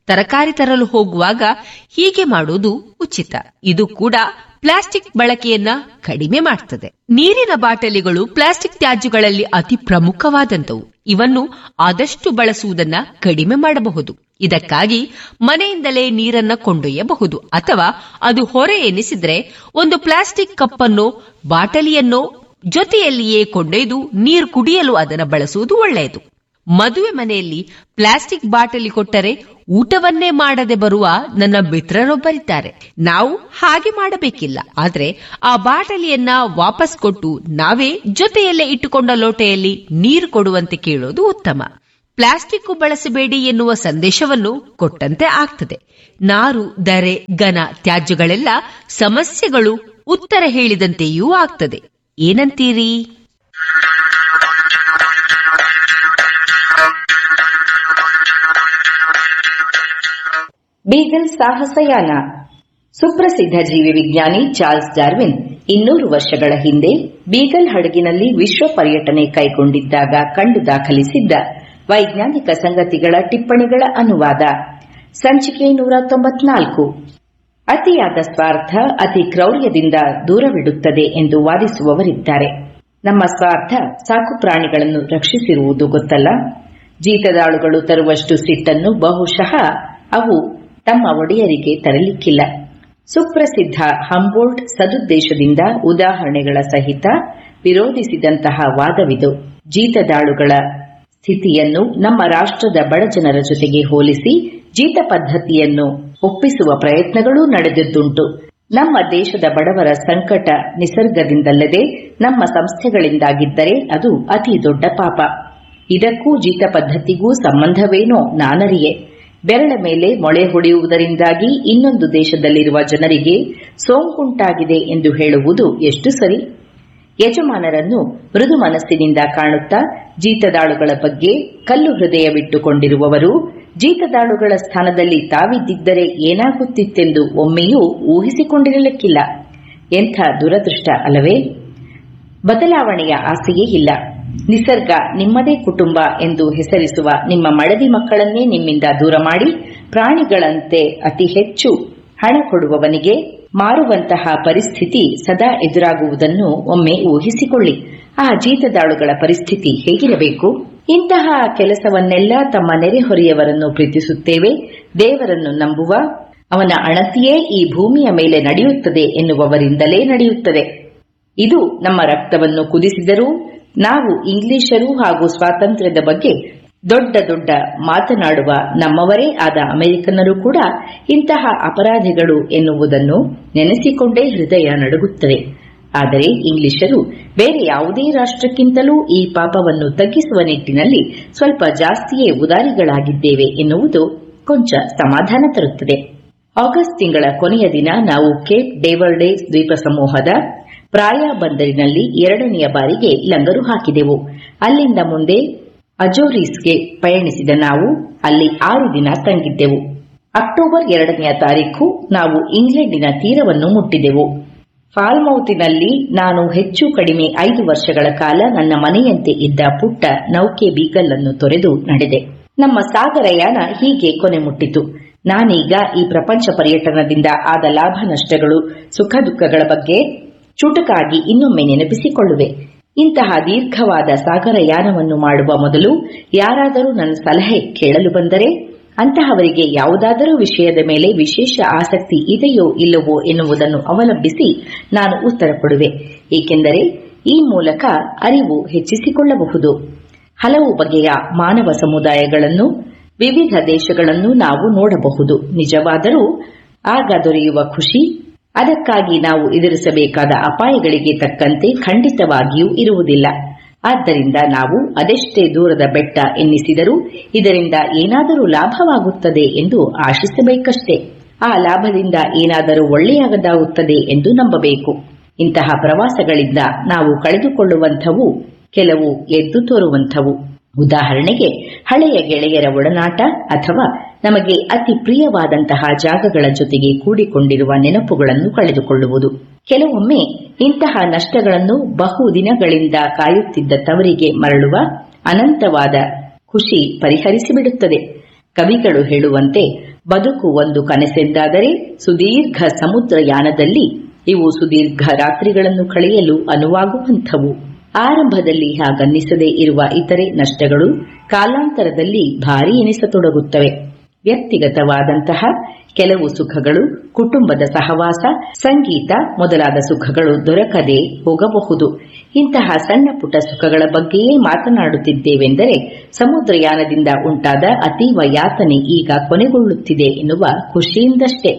ತರಕಾರಿ ತರಲು ಹೋಗುವಾಗ ಹೀಗೆ ಮಾಡುವುದು ಉಚಿತ ಇದು ಕೂಡ ಪ್ಲಾಸ್ಟಿಕ್ ಬಳಕೆಯನ್ನ ಕಡಿಮೆ ಮಾಡ್ತದೆ ನೀರಿನ ಬಾಟಲಿಗಳು ಪ್ಲಾಸ್ಟಿಕ್ ತ್ಯಾಜ್ಯಗಳಲ್ಲಿ ಅತಿ ಪ್ರಮುಖವಾದಂತವು ಇವನ್ನು ಆದಷ್ಟು ಬಳಸುವುದನ್ನ ಕಡಿಮೆ ಮಾಡಬಹುದು ಇದಕ್ಕಾಗಿ ಮನೆಯಿಂದಲೇ ನೀರನ್ನ ಕೊಂಡೊಯ್ಯಬಹುದು ಅಥವಾ ಅದು ಹೊರೆ ಎನಿಸಿದ್ರೆ ಒಂದು ಪ್ಲಾಸ್ಟಿಕ್ ಕಪ್ಪನ್ನು ಬಾಟಲಿಯನ್ನೋ ಜೊತೆಯಲ್ಲಿಯೇ ಕೊಂಡೊಯ್ದು ನೀರು ಕುಡಿಯಲು ಅದನ್ನು ಬಳಸುವುದು ಒಳ್ಳೆಯದು ಮದುವೆ ಮನೆಯಲ್ಲಿ ಪ್ಲಾಸ್ಟಿಕ್ ಬಾಟಲಿ ಕೊಟ್ಟರೆ ಊಟವನ್ನೇ ಮಾಡದೆ ಬರುವ ನನ್ನ ಮಿತ್ರರೊಬ್ಬರಿದ್ದಾರೆ ನಾವು ಹಾಗೆ ಮಾಡಬೇಕಿಲ್ಲ ಆದ್ರೆ ಆ ಬಾಟಲಿಯನ್ನ ವಾಪಸ್ ಕೊಟ್ಟು ನಾವೇ ಜೊತೆಯಲ್ಲೇ ಇಟ್ಟುಕೊಂಡ ಲೋಟೆಯಲ್ಲಿ ನೀರು ಕೊಡುವಂತೆ ಕೇಳೋದು ಉತ್ತಮ ಪ್ಲಾಸ್ಟಿಕ್ ಬಳಸಬೇಡಿ ಎನ್ನುವ ಸಂದೇಶವನ್ನು ಕೊಟ್ಟಂತೆ ಆಗ್ತದೆ ನಾರು ದರೆ ಘನ ತ್ಯಾಜ್ಯಗಳೆಲ್ಲ ಸಮಸ್ಯೆಗಳು ಉತ್ತರ ಹೇಳಿದಂತೆಯೂ ಆಗ್ತದೆ ಏನಂತೀರಿ ಬೀಗಲ್ ಸಾಹಸಯಾನ ಸುಪ್ರಸಿದ್ಧ ಜೀವಿ ವಿಜ್ಞಾನಿ ಚಾರ್ಲ್ಸ್ ಡಾರ್ವಿನ್ ಇನ್ನೂರು ವರ್ಷಗಳ ಹಿಂದೆ ಬೀಗಲ್ ಹಡಗಿನಲ್ಲಿ ವಿಶ್ವ ಪರ್ಯಟನೆ ಕೈಗೊಂಡಿದ್ದಾಗ ಕಂಡು ದಾಖಲಿಸಿದ್ದ ವೈಜ್ಞಾನಿಕ ಸಂಗತಿಗಳ ಟಿಪ್ಪಣಿಗಳ ಅನುವಾದ ಸಂಚಿಕೆ ನೂರ ತೊಂಬತ್ನಾಲ್ಕು ಅತಿಯಾದ ಸ್ವಾರ್ಥ ಅತಿ ಕ್ರೌರ್ಯದಿಂದ ದೂರವಿಡುತ್ತದೆ ಎಂದು ವಾದಿಸುವವರಿದ್ದಾರೆ ನಮ್ಮ ಸ್ವಾರ್ಥ ಸಾಕು ಪ್ರಾಣಿಗಳನ್ನು ರಕ್ಷಿಸಿರುವುದು ಗೊತ್ತಲ್ಲ ಜೀತದಾಳುಗಳು ತರುವಷ್ಟು ಸಿಟ್ಟನ್ನು ಬಹುಶಃ ಅವು ತಮ್ಮ ಒಡೆಯರಿಗೆ ತರಲಿಕ್ಕಿಲ್ಲ ಸುಪ್ರಸಿದ್ಧ ಹಂಬೋಲ್ಟ್ ಸದುದ್ದೇಶದಿಂದ ಉದಾಹರಣೆಗಳ ಸಹಿತ ವಿರೋಧಿಸಿದಂತಹ ವಾದವಿದು ಜೀತದಾಳುಗಳ ಸ್ಥಿತಿಯನ್ನು ನಮ್ಮ ರಾಷ್ಟ್ರದ ಬಡಜನರ ಜೊತೆಗೆ ಹೋಲಿಸಿ ಜೀತ ಪದ್ಧತಿಯನ್ನು ಒಪ್ಪಿಸುವ ಪ್ರಯತ್ನಗಳೂ ನಡೆದಿದ್ದುಂಟು ನಮ್ಮ ದೇಶದ ಬಡವರ ಸಂಕಟ ನಿಸರ್ಗದಿಂದಲ್ಲದೆ ನಮ್ಮ ಸಂಸ್ಥೆಗಳಿಂದಾಗಿದ್ದರೆ ಅದು ಅತಿ ದೊಡ್ಡ ಪಾಪ ಇದಕ್ಕೂ ಜೀತ ಪದ್ಧತಿಗೂ ಸಂಬಂಧವೇನೋ ನಾನರಿಯೆ ಬೆರಳ ಮೇಲೆ ಮೊಳೆ ಹೊಡೆಯುವುದರಿಂದಾಗಿ ಇನ್ನೊಂದು ದೇಶದಲ್ಲಿರುವ ಜನರಿಗೆ ಸೋಂಕುಂಟಾಗಿದೆ ಎಂದು ಹೇಳುವುದು ಎಷ್ಟು ಸರಿ ಯಜಮಾನರನ್ನು ಮೃದು ಮನಸ್ಸಿನಿಂದ ಕಾಣುತ್ತಾ ಜೀತದಾಳುಗಳ ಬಗ್ಗೆ ಕಲ್ಲು ಹೃದಯವಿಟ್ಟುಕೊಂಡಿರುವವರು ಜೀತದಾಳುಗಳ ಸ್ಥಾನದಲ್ಲಿ ತಾವಿದ್ದಿದ್ದರೆ ಏನಾಗುತ್ತಿತ್ತೆಂದು ಒಮ್ಮೆಯೂ ಊಹಿಸಿಕೊಂಡಿರಲಿಕ್ಕಿಲ್ಲ ಎಂಥ ದುರದೃಷ್ಟ ಅಲ್ಲವೇ ಬದಲಾವಣೆಯ ಆಸೆಯೇ ಇಲ್ಲ ನಿಸರ್ಗ ನಿಮ್ಮದೇ ಕುಟುಂಬ ಎಂದು ಹೆಸರಿಸುವ ನಿಮ್ಮ ಮಡದಿ ಮಕ್ಕಳನ್ನೇ ನಿಮ್ಮಿಂದ ದೂರ ಮಾಡಿ ಪ್ರಾಣಿಗಳಂತೆ ಅತಿ ಹೆಚ್ಚು ಹಣ ಕೊಡುವವನಿಗೆ ಮಾರುವಂತಹ ಪರಿಸ್ಥಿತಿ ಸದಾ ಎದುರಾಗುವುದನ್ನು ಒಮ್ಮೆ ಊಹಿಸಿಕೊಳ್ಳಿ ಆ ಜೀತದಾಳುಗಳ ಪರಿಸ್ಥಿತಿ ಹೇಗಿರಬೇಕು ಇಂತಹ ಕೆಲಸವನ್ನೆಲ್ಲ ತಮ್ಮ ನೆರೆಹೊರೆಯವರನ್ನು ಪ್ರೀತಿಸುತ್ತೇವೆ ದೇವರನ್ನು ನಂಬುವ ಅವನ ಅಣತಿಯೇ ಈ ಭೂಮಿಯ ಮೇಲೆ ನಡೆಯುತ್ತದೆ ಎನ್ನುವವರಿಂದಲೇ ನಡೆಯುತ್ತದೆ ಇದು ನಮ್ಮ ರಕ್ತವನ್ನು ಕುದಿಸಿದರೂ ನಾವು ಇಂಗ್ಲಿಷರು ಹಾಗೂ ಸ್ವಾತಂತ್ರ್ಯದ ಬಗ್ಗೆ ದೊಡ್ಡ ದೊಡ್ಡ ಮಾತನಾಡುವ ನಮ್ಮವರೇ ಆದ ಅಮೆರಿಕನ್ನರು ಕೂಡ ಇಂತಹ ಅಪರಾಧಿಗಳು ಎನ್ನುವುದನ್ನು ನೆನೆಸಿಕೊಂಡೇ ಹೃದಯ ನಡುಗುತ್ತದೆ ಆದರೆ ಇಂಗ್ಲಿಷರು ಬೇರೆ ಯಾವುದೇ ರಾಷ್ಟ್ರಕ್ಕಿಂತಲೂ ಈ ಪಾಪವನ್ನು ತಗ್ಗಿಸುವ ನಿಟ್ಟಿನಲ್ಲಿ ಸ್ವಲ್ಪ ಜಾಸ್ತಿಯೇ ಉದಾರಿಗಳಾಗಿದ್ದೇವೆ ಎನ್ನುವುದು ಕೊಂಚ ಸಮಾಧಾನ ತರುತ್ತದೆ ಆಗಸ್ಟ್ ತಿಂಗಳ ಕೊನೆಯ ದಿನ ನಾವು ಕೇಪ್ ಡೇವರ್ಡೇ ದ್ವೀಪ ಸಮೂಹದ ಪ್ರಾಯ ಬಂದರಿನಲ್ಲಿ ಎರಡನೆಯ ಬಾರಿಗೆ ಲಂಗರು ಹಾಕಿದೆವು ಅಲ್ಲಿಂದ ಮುಂದೆ ಅಜೋರೀಸ್ಗೆ ಪಯಣಿಸಿದ ನಾವು ಅಲ್ಲಿ ಆರು ದಿನ ತಂಗಿದ್ದೆವು ಅಕ್ಟೋಬರ್ ಎರಡನೆಯ ತಾರೀಖು ನಾವು ಇಂಗ್ಲೆಂಡಿನ ತೀರವನ್ನು ಮುಟ್ಟಿದೆವು ಫಾಲ್ಮೌತಿನಲ್ಲಿ ನಾನು ಹೆಚ್ಚು ಕಡಿಮೆ ಐದು ವರ್ಷಗಳ ಕಾಲ ನನ್ನ ಮನೆಯಂತೆ ಇದ್ದ ಪುಟ್ಟ ನೌಕೆ ಬೀಗಲ್ ಅನ್ನು ತೊರೆದು ನಡೆದೆ ನಮ್ಮ ಸಾಗರಯಾನ ಹೀಗೆ ಕೊನೆ ಮುಟ್ಟಿತು ನಾನೀಗ ಈ ಪ್ರಪಂಚ ಪರ್ಯಟನದಿಂದ ಆದ ಲಾಭ ನಷ್ಟಗಳು ಸುಖ ದುಃಖಗಳ ಬಗ್ಗೆ ಚುಟುಕಾಗಿ ಇನ್ನೊಮ್ಮೆ ನೆನಪಿಸಿಕೊಳ್ಳುವೆ ಇಂತಹ ದೀರ್ಘವಾದ ಸಾಗರಯಾನವನ್ನು ಮಾಡುವ ಮೊದಲು ಯಾರಾದರೂ ನನ್ನ ಸಲಹೆ ಕೇಳಲು ಬಂದರೆ ಅಂತಹವರಿಗೆ ಯಾವುದಾದರೂ ವಿಷಯದ ಮೇಲೆ ವಿಶೇಷ ಆಸಕ್ತಿ ಇದೆಯೋ ಇಲ್ಲವೋ ಎನ್ನುವುದನ್ನು ಅವಲಂಬಿಸಿ ನಾನು ಉತ್ತರ ಕೊಡುವೆ ಏಕೆಂದರೆ ಈ ಮೂಲಕ ಅರಿವು ಹೆಚ್ಚಿಸಿಕೊಳ್ಳಬಹುದು ಹಲವು ಬಗೆಯ ಮಾನವ ಸಮುದಾಯಗಳನ್ನು ವಿವಿಧ ದೇಶಗಳನ್ನು ನಾವು ನೋಡಬಹುದು ನಿಜವಾದರೂ ಆಗ ದೊರೆಯುವ ಖುಷಿ ಅದಕ್ಕಾಗಿ ನಾವು ಎದುರಿಸಬೇಕಾದ ಅಪಾಯಗಳಿಗೆ ತಕ್ಕಂತೆ ಖಂಡಿತವಾಗಿಯೂ ಇರುವುದಿಲ್ಲ ಆದ್ದರಿಂದ ನಾವು ಅದೆಷ್ಟೇ ದೂರದ ಬೆಟ್ಟ ಎನ್ನಿಸಿದರೂ ಇದರಿಂದ ಏನಾದರೂ ಲಾಭವಾಗುತ್ತದೆ ಎಂದು ಆಶಿಸಬೇಕಷ್ಟೇ ಆ ಲಾಭದಿಂದ ಏನಾದರೂ ಒಳ್ಳೆಯದಾಗುತ್ತದೆ ಎಂದು ನಂಬಬೇಕು ಇಂತಹ ಪ್ರವಾಸಗಳಿಂದ ನಾವು ಕಳೆದುಕೊಳ್ಳುವಂಥವು ಕೆಲವು ಎದ್ದು ತೋರುವಂಥವು ಉದಾಹರಣೆಗೆ ಹಳೆಯ ಗೆಳೆಯರ ಒಡನಾಟ ಅಥವಾ ನಮಗೆ ಅತಿ ಪ್ರಿಯವಾದಂತಹ ಜಾಗಗಳ ಜೊತೆಗೆ ಕೂಡಿಕೊಂಡಿರುವ ನೆನಪುಗಳನ್ನು ಕಳೆದುಕೊಳ್ಳುವುದು ಕೆಲವೊಮ್ಮೆ ಇಂತಹ ನಷ್ಟಗಳನ್ನು ಬಹು ದಿನಗಳಿಂದ ಕಾಯುತ್ತಿದ್ದ ತವರಿಗೆ ಮರಳುವ ಅನಂತವಾದ ಖುಷಿ ಪರಿಹರಿಸಿಬಿಡುತ್ತದೆ ಕವಿಗಳು ಹೇಳುವಂತೆ ಬದುಕು ಒಂದು ಕನಸೆಂದಾದರೆ ಸುದೀರ್ಘ ಸಮುದ್ರಯಾನದಲ್ಲಿ ಇವು ಸುದೀರ್ಘ ರಾತ್ರಿಗಳನ್ನು ಕಳೆಯಲು ಅನುವಾಗುವಂಥವು ಆರಂಭದಲ್ಲಿ ಹಾಗನ್ನಿಸದೇ ಇರುವ ಇತರೆ ನಷ್ಟಗಳು ಕಾಲಾಂತರದಲ್ಲಿ ಭಾರಿ ಎನಿಸತೊಡಗುತ್ತವೆ ವ್ಯಕ್ತಿಗತವಾದಂತಹ ಕೆಲವು ಸುಖಗಳು ಕುಟುಂಬದ ಸಹವಾಸ ಸಂಗೀತ ಮೊದಲಾದ ಸುಖಗಳು ದೊರಕದೆ ಹೋಗಬಹುದು ಇಂತಹ ಸಣ್ಣ ಪುಟ್ಟ ಸುಖಗಳ ಬಗ್ಗೆಯೇ ಮಾತನಾಡುತ್ತಿದ್ದೇವೆಂದರೆ ಸಮುದ್ರಯಾನದಿಂದ ಉಂಟಾದ ಅತೀವ ಯಾತನೆ ಈಗ ಕೊನೆಗೊಳ್ಳುತ್ತಿದೆ ಎನ್ನುವ ಖುಷಿಯಿಂದಷ್ಟೇ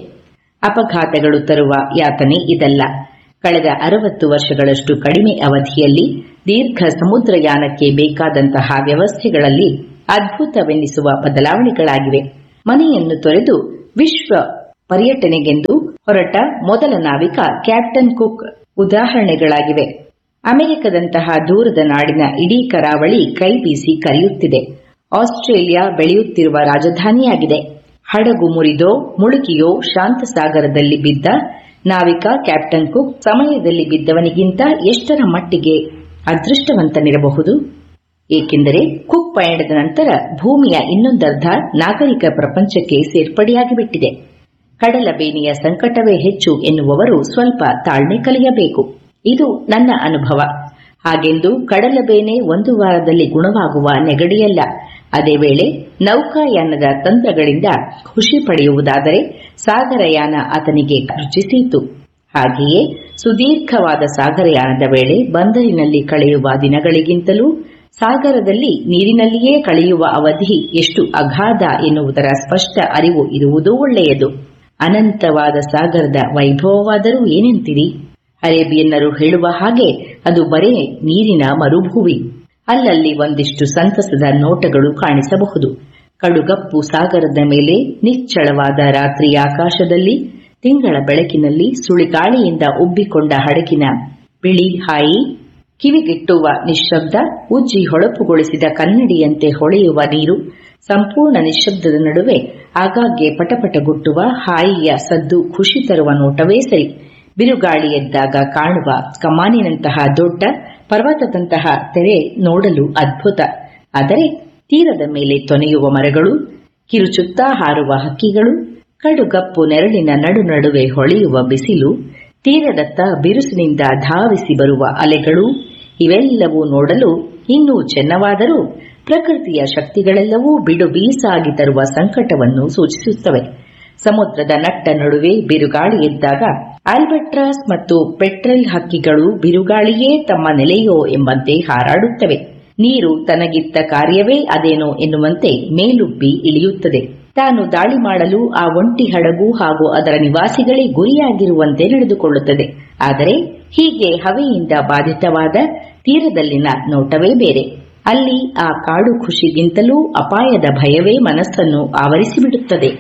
ಅಪಘಾತಗಳು ತರುವ ಯಾತನೆ ಇದಲ್ಲ ಕಳೆದ ಅರವತ್ತು ವರ್ಷಗಳಷ್ಟು ಕಡಿಮೆ ಅವಧಿಯಲ್ಲಿ ದೀರ್ಘ ಸಮುದ್ರಯಾನಕ್ಕೆ ಬೇಕಾದಂತಹ ವ್ಯವಸ್ಥೆಗಳಲ್ಲಿ ಅದ್ಭುತವೆನ್ನಿಸುವ ಬದಲಾವಣೆಗಳಾಗಿವೆ ಮನೆಯನ್ನು ತೊರೆದು ವಿಶ್ವ ಪರ್ಯಟನೆಗೆಂದು ಹೊರಟ ಮೊದಲ ನಾವಿಕ ಕ್ಯಾಪ್ಟನ್ ಕುಕ್ ಉದಾಹರಣೆಗಳಾಗಿವೆ ಅಮೆರಿಕದಂತಹ ದೂರದ ನಾಡಿನ ಇಡೀ ಕರಾವಳಿ ಕೈ ಬೀಸಿ ಕರೆಯುತ್ತಿದೆ ಆಸ್ಟ್ರೇಲಿಯಾ ಬೆಳೆಯುತ್ತಿರುವ ರಾಜಧಾನಿಯಾಗಿದೆ ಹಡಗು ಮುರಿದೋ ಮುಳುಗಿಯೋ ಶಾಂತಸಾಗರದಲ್ಲಿ ಬಿದ್ದ ನಾವಿಕ ಕ್ಯಾಪ್ಟನ್ ಕುಕ್ ಸಮಯದಲ್ಲಿ ಬಿದ್ದವನಿಗಿಂತ ಎಷ್ಟರ ಮಟ್ಟಿಗೆ ಅದೃಷ್ಟವಂತನಿರಬಹುದು ಏಕೆಂದರೆ ಕುಕ್ ಪಯಣದ ನಂತರ ಭೂಮಿಯ ಇನ್ನೊಂದರ್ಧ ನಾಗರಿಕ ಪ್ರಪಂಚಕ್ಕೆ ಸೇರ್ಪಡೆಯಾಗಿಬಿಟ್ಟಿದೆ ಕಡಲ ಬೇನೆಯ ಸಂಕಟವೇ ಹೆಚ್ಚು ಎನ್ನುವವರು ಸ್ವಲ್ಪ ತಾಳ್ಮೆ ಕಲಿಯಬೇಕು ಇದು ನನ್ನ ಅನುಭವ ಹಾಗೆಂದು ಕಡಲ ಬೇನೆ ಒಂದು ವಾರದಲ್ಲಿ ಗುಣವಾಗುವ ನೆಗಡಿಯಲ್ಲ ಅದೇ ವೇಳೆ ನೌಕಾಯಾನದ ತಂತ್ರಗಳಿಂದ ಖುಷಿ ಪಡೆಯುವುದಾದರೆ ಸಾಗರಯಾನ ಆತನಿಗೆ ರುಚಿಸಿತು ಹಾಗೆಯೇ ಸುದೀರ್ಘವಾದ ಸಾಗರಯಾನದ ವೇಳೆ ಬಂದರಿನಲ್ಲಿ ಕಳೆಯುವ ದಿನಗಳಿಗಿಂತಲೂ ಸಾಗರದಲ್ಲಿ ನೀರಿನಲ್ಲಿಯೇ ಕಳೆಯುವ ಅವಧಿ ಎಷ್ಟು ಅಗಾಧ ಎನ್ನುವುದರ ಸ್ಪಷ್ಟ ಅರಿವು ಇರುವುದೂ ಒಳ್ಳೆಯದು ಅನಂತವಾದ ಸಾಗರದ ವೈಭವವಾದರೂ ಏನೆಂತೀರಿ ಅರೇಬಿಯನ್ನರು ಹೇಳುವ ಹಾಗೆ ಅದು ಬರೇ ನೀರಿನ ಮರುಭೂಮಿ ಅಲ್ಲಲ್ಲಿ ಒಂದಿಷ್ಟು ಸಂತಸದ ನೋಟಗಳು ಕಾಣಿಸಬಹುದು ಕಡುಗಪ್ಪು ಸಾಗರದ ಮೇಲೆ ನಿಚ್ಚಳವಾದ ರಾತ್ರಿ ಆಕಾಶದಲ್ಲಿ ತಿಂಗಳ ಬೆಳಕಿನಲ್ಲಿ ಸುಳಿಗಾಳಿಯಿಂದ ಉಬ್ಬಿಕೊಂಡ ಹಡಗಿನ ಬಿಳಿ ಹಾಯಿ ಕಿವಿಗಿಟ್ಟುವ ನಿಶ್ಶಬ್ದ ಉಜ್ಜಿ ಹೊಳಪುಗೊಳಿಸಿದ ಕನ್ನಡಿಯಂತೆ ಹೊಳೆಯುವ ನೀರು ಸಂಪೂರ್ಣ ನಿಶ್ಶಬ್ದದ ನಡುವೆ ಆಗಾಗ್ಗೆ ಪಟಪಟಗುಟ್ಟುವ ಹಾಯಿಯ ಸದ್ದು ಖುಷಿ ತರುವ ನೋಟವೇ ಸರಿ ಬಿರುಗಾಳಿ ಎದ್ದಾಗ ಕಾಣುವ ಕಮಾನಿನಂತಹ ದೊಡ್ಡ ಪರ್ವತದಂತಹ ತೆರೆ ನೋಡಲು ಅದ್ಭುತ ಆದರೆ ತೀರದ ಮೇಲೆ ತೊನೆಯುವ ಮರಗಳು ಕಿರುಚುತ್ತಾ ಹಾರುವ ಹಕ್ಕಿಗಳು ಕಡುಗಪ್ಪು ನೆರಳಿನ ನಡು ನಡುವೆ ಹೊಳೆಯುವ ಬಿಸಿಲು ತೀರದತ್ತ ಬಿರುಸಿನಿಂದ ಧಾವಿಸಿ ಬರುವ ಅಲೆಗಳು ಇವೆಲ್ಲವೂ ನೋಡಲು ಇನ್ನೂ ಚೆನ್ನವಾದರೂ ಪ್ರಕೃತಿಯ ಶಕ್ತಿಗಳೆಲ್ಲವೂ ಬಿಡು ಬೀಸಾಗಿ ತರುವ ಸಂಕಟವನ್ನು ಸೂಚಿಸುತ್ತವೆ ಸಮುದ್ರದ ನಟ್ಟ ನಡುವೆ ಬಿರುಗಾಳಿ ಎದ್ದಾಗ ಆಲ್ಬಟ್ರಾಸ್ ಮತ್ತು ಪೆಟ್ರಲ್ ಹಕ್ಕಿಗಳು ಬಿರುಗಾಳಿಯೇ ತಮ್ಮ ನೆಲೆಯೋ ಎಂಬಂತೆ ಹಾರಾಡುತ್ತವೆ ನೀರು ತನಗಿತ್ತ ಕಾರ್ಯವೇ ಅದೇನೋ ಎನ್ನುವಂತೆ ಮೇಲುಬ್ಬಿ ಇಳಿಯುತ್ತದೆ ತಾನು ದಾಳಿ ಮಾಡಲು ಆ ಒಂಟಿ ಹಡಗು ಹಾಗೂ ಅದರ ನಿವಾಸಿಗಳೇ ಗುರಿಯಾಗಿರುವಂತೆ ನಡೆದುಕೊಳ್ಳುತ್ತದೆ ಆದರೆ ಹೀಗೆ ಹವೆಯಿಂದ ಬಾಧಿತವಾದ ತೀರದಲ್ಲಿನ ನೋಟವೇ ಬೇರೆ ಅಲ್ಲಿ ಆ ಕಾಡು ಖುಷಿಗಿಂತಲೂ ಅಪಾಯದ ಭಯವೇ ಮನಸ್ಸನ್ನು ಆವರಿಸಿಬಿಡುತ್ತದೆ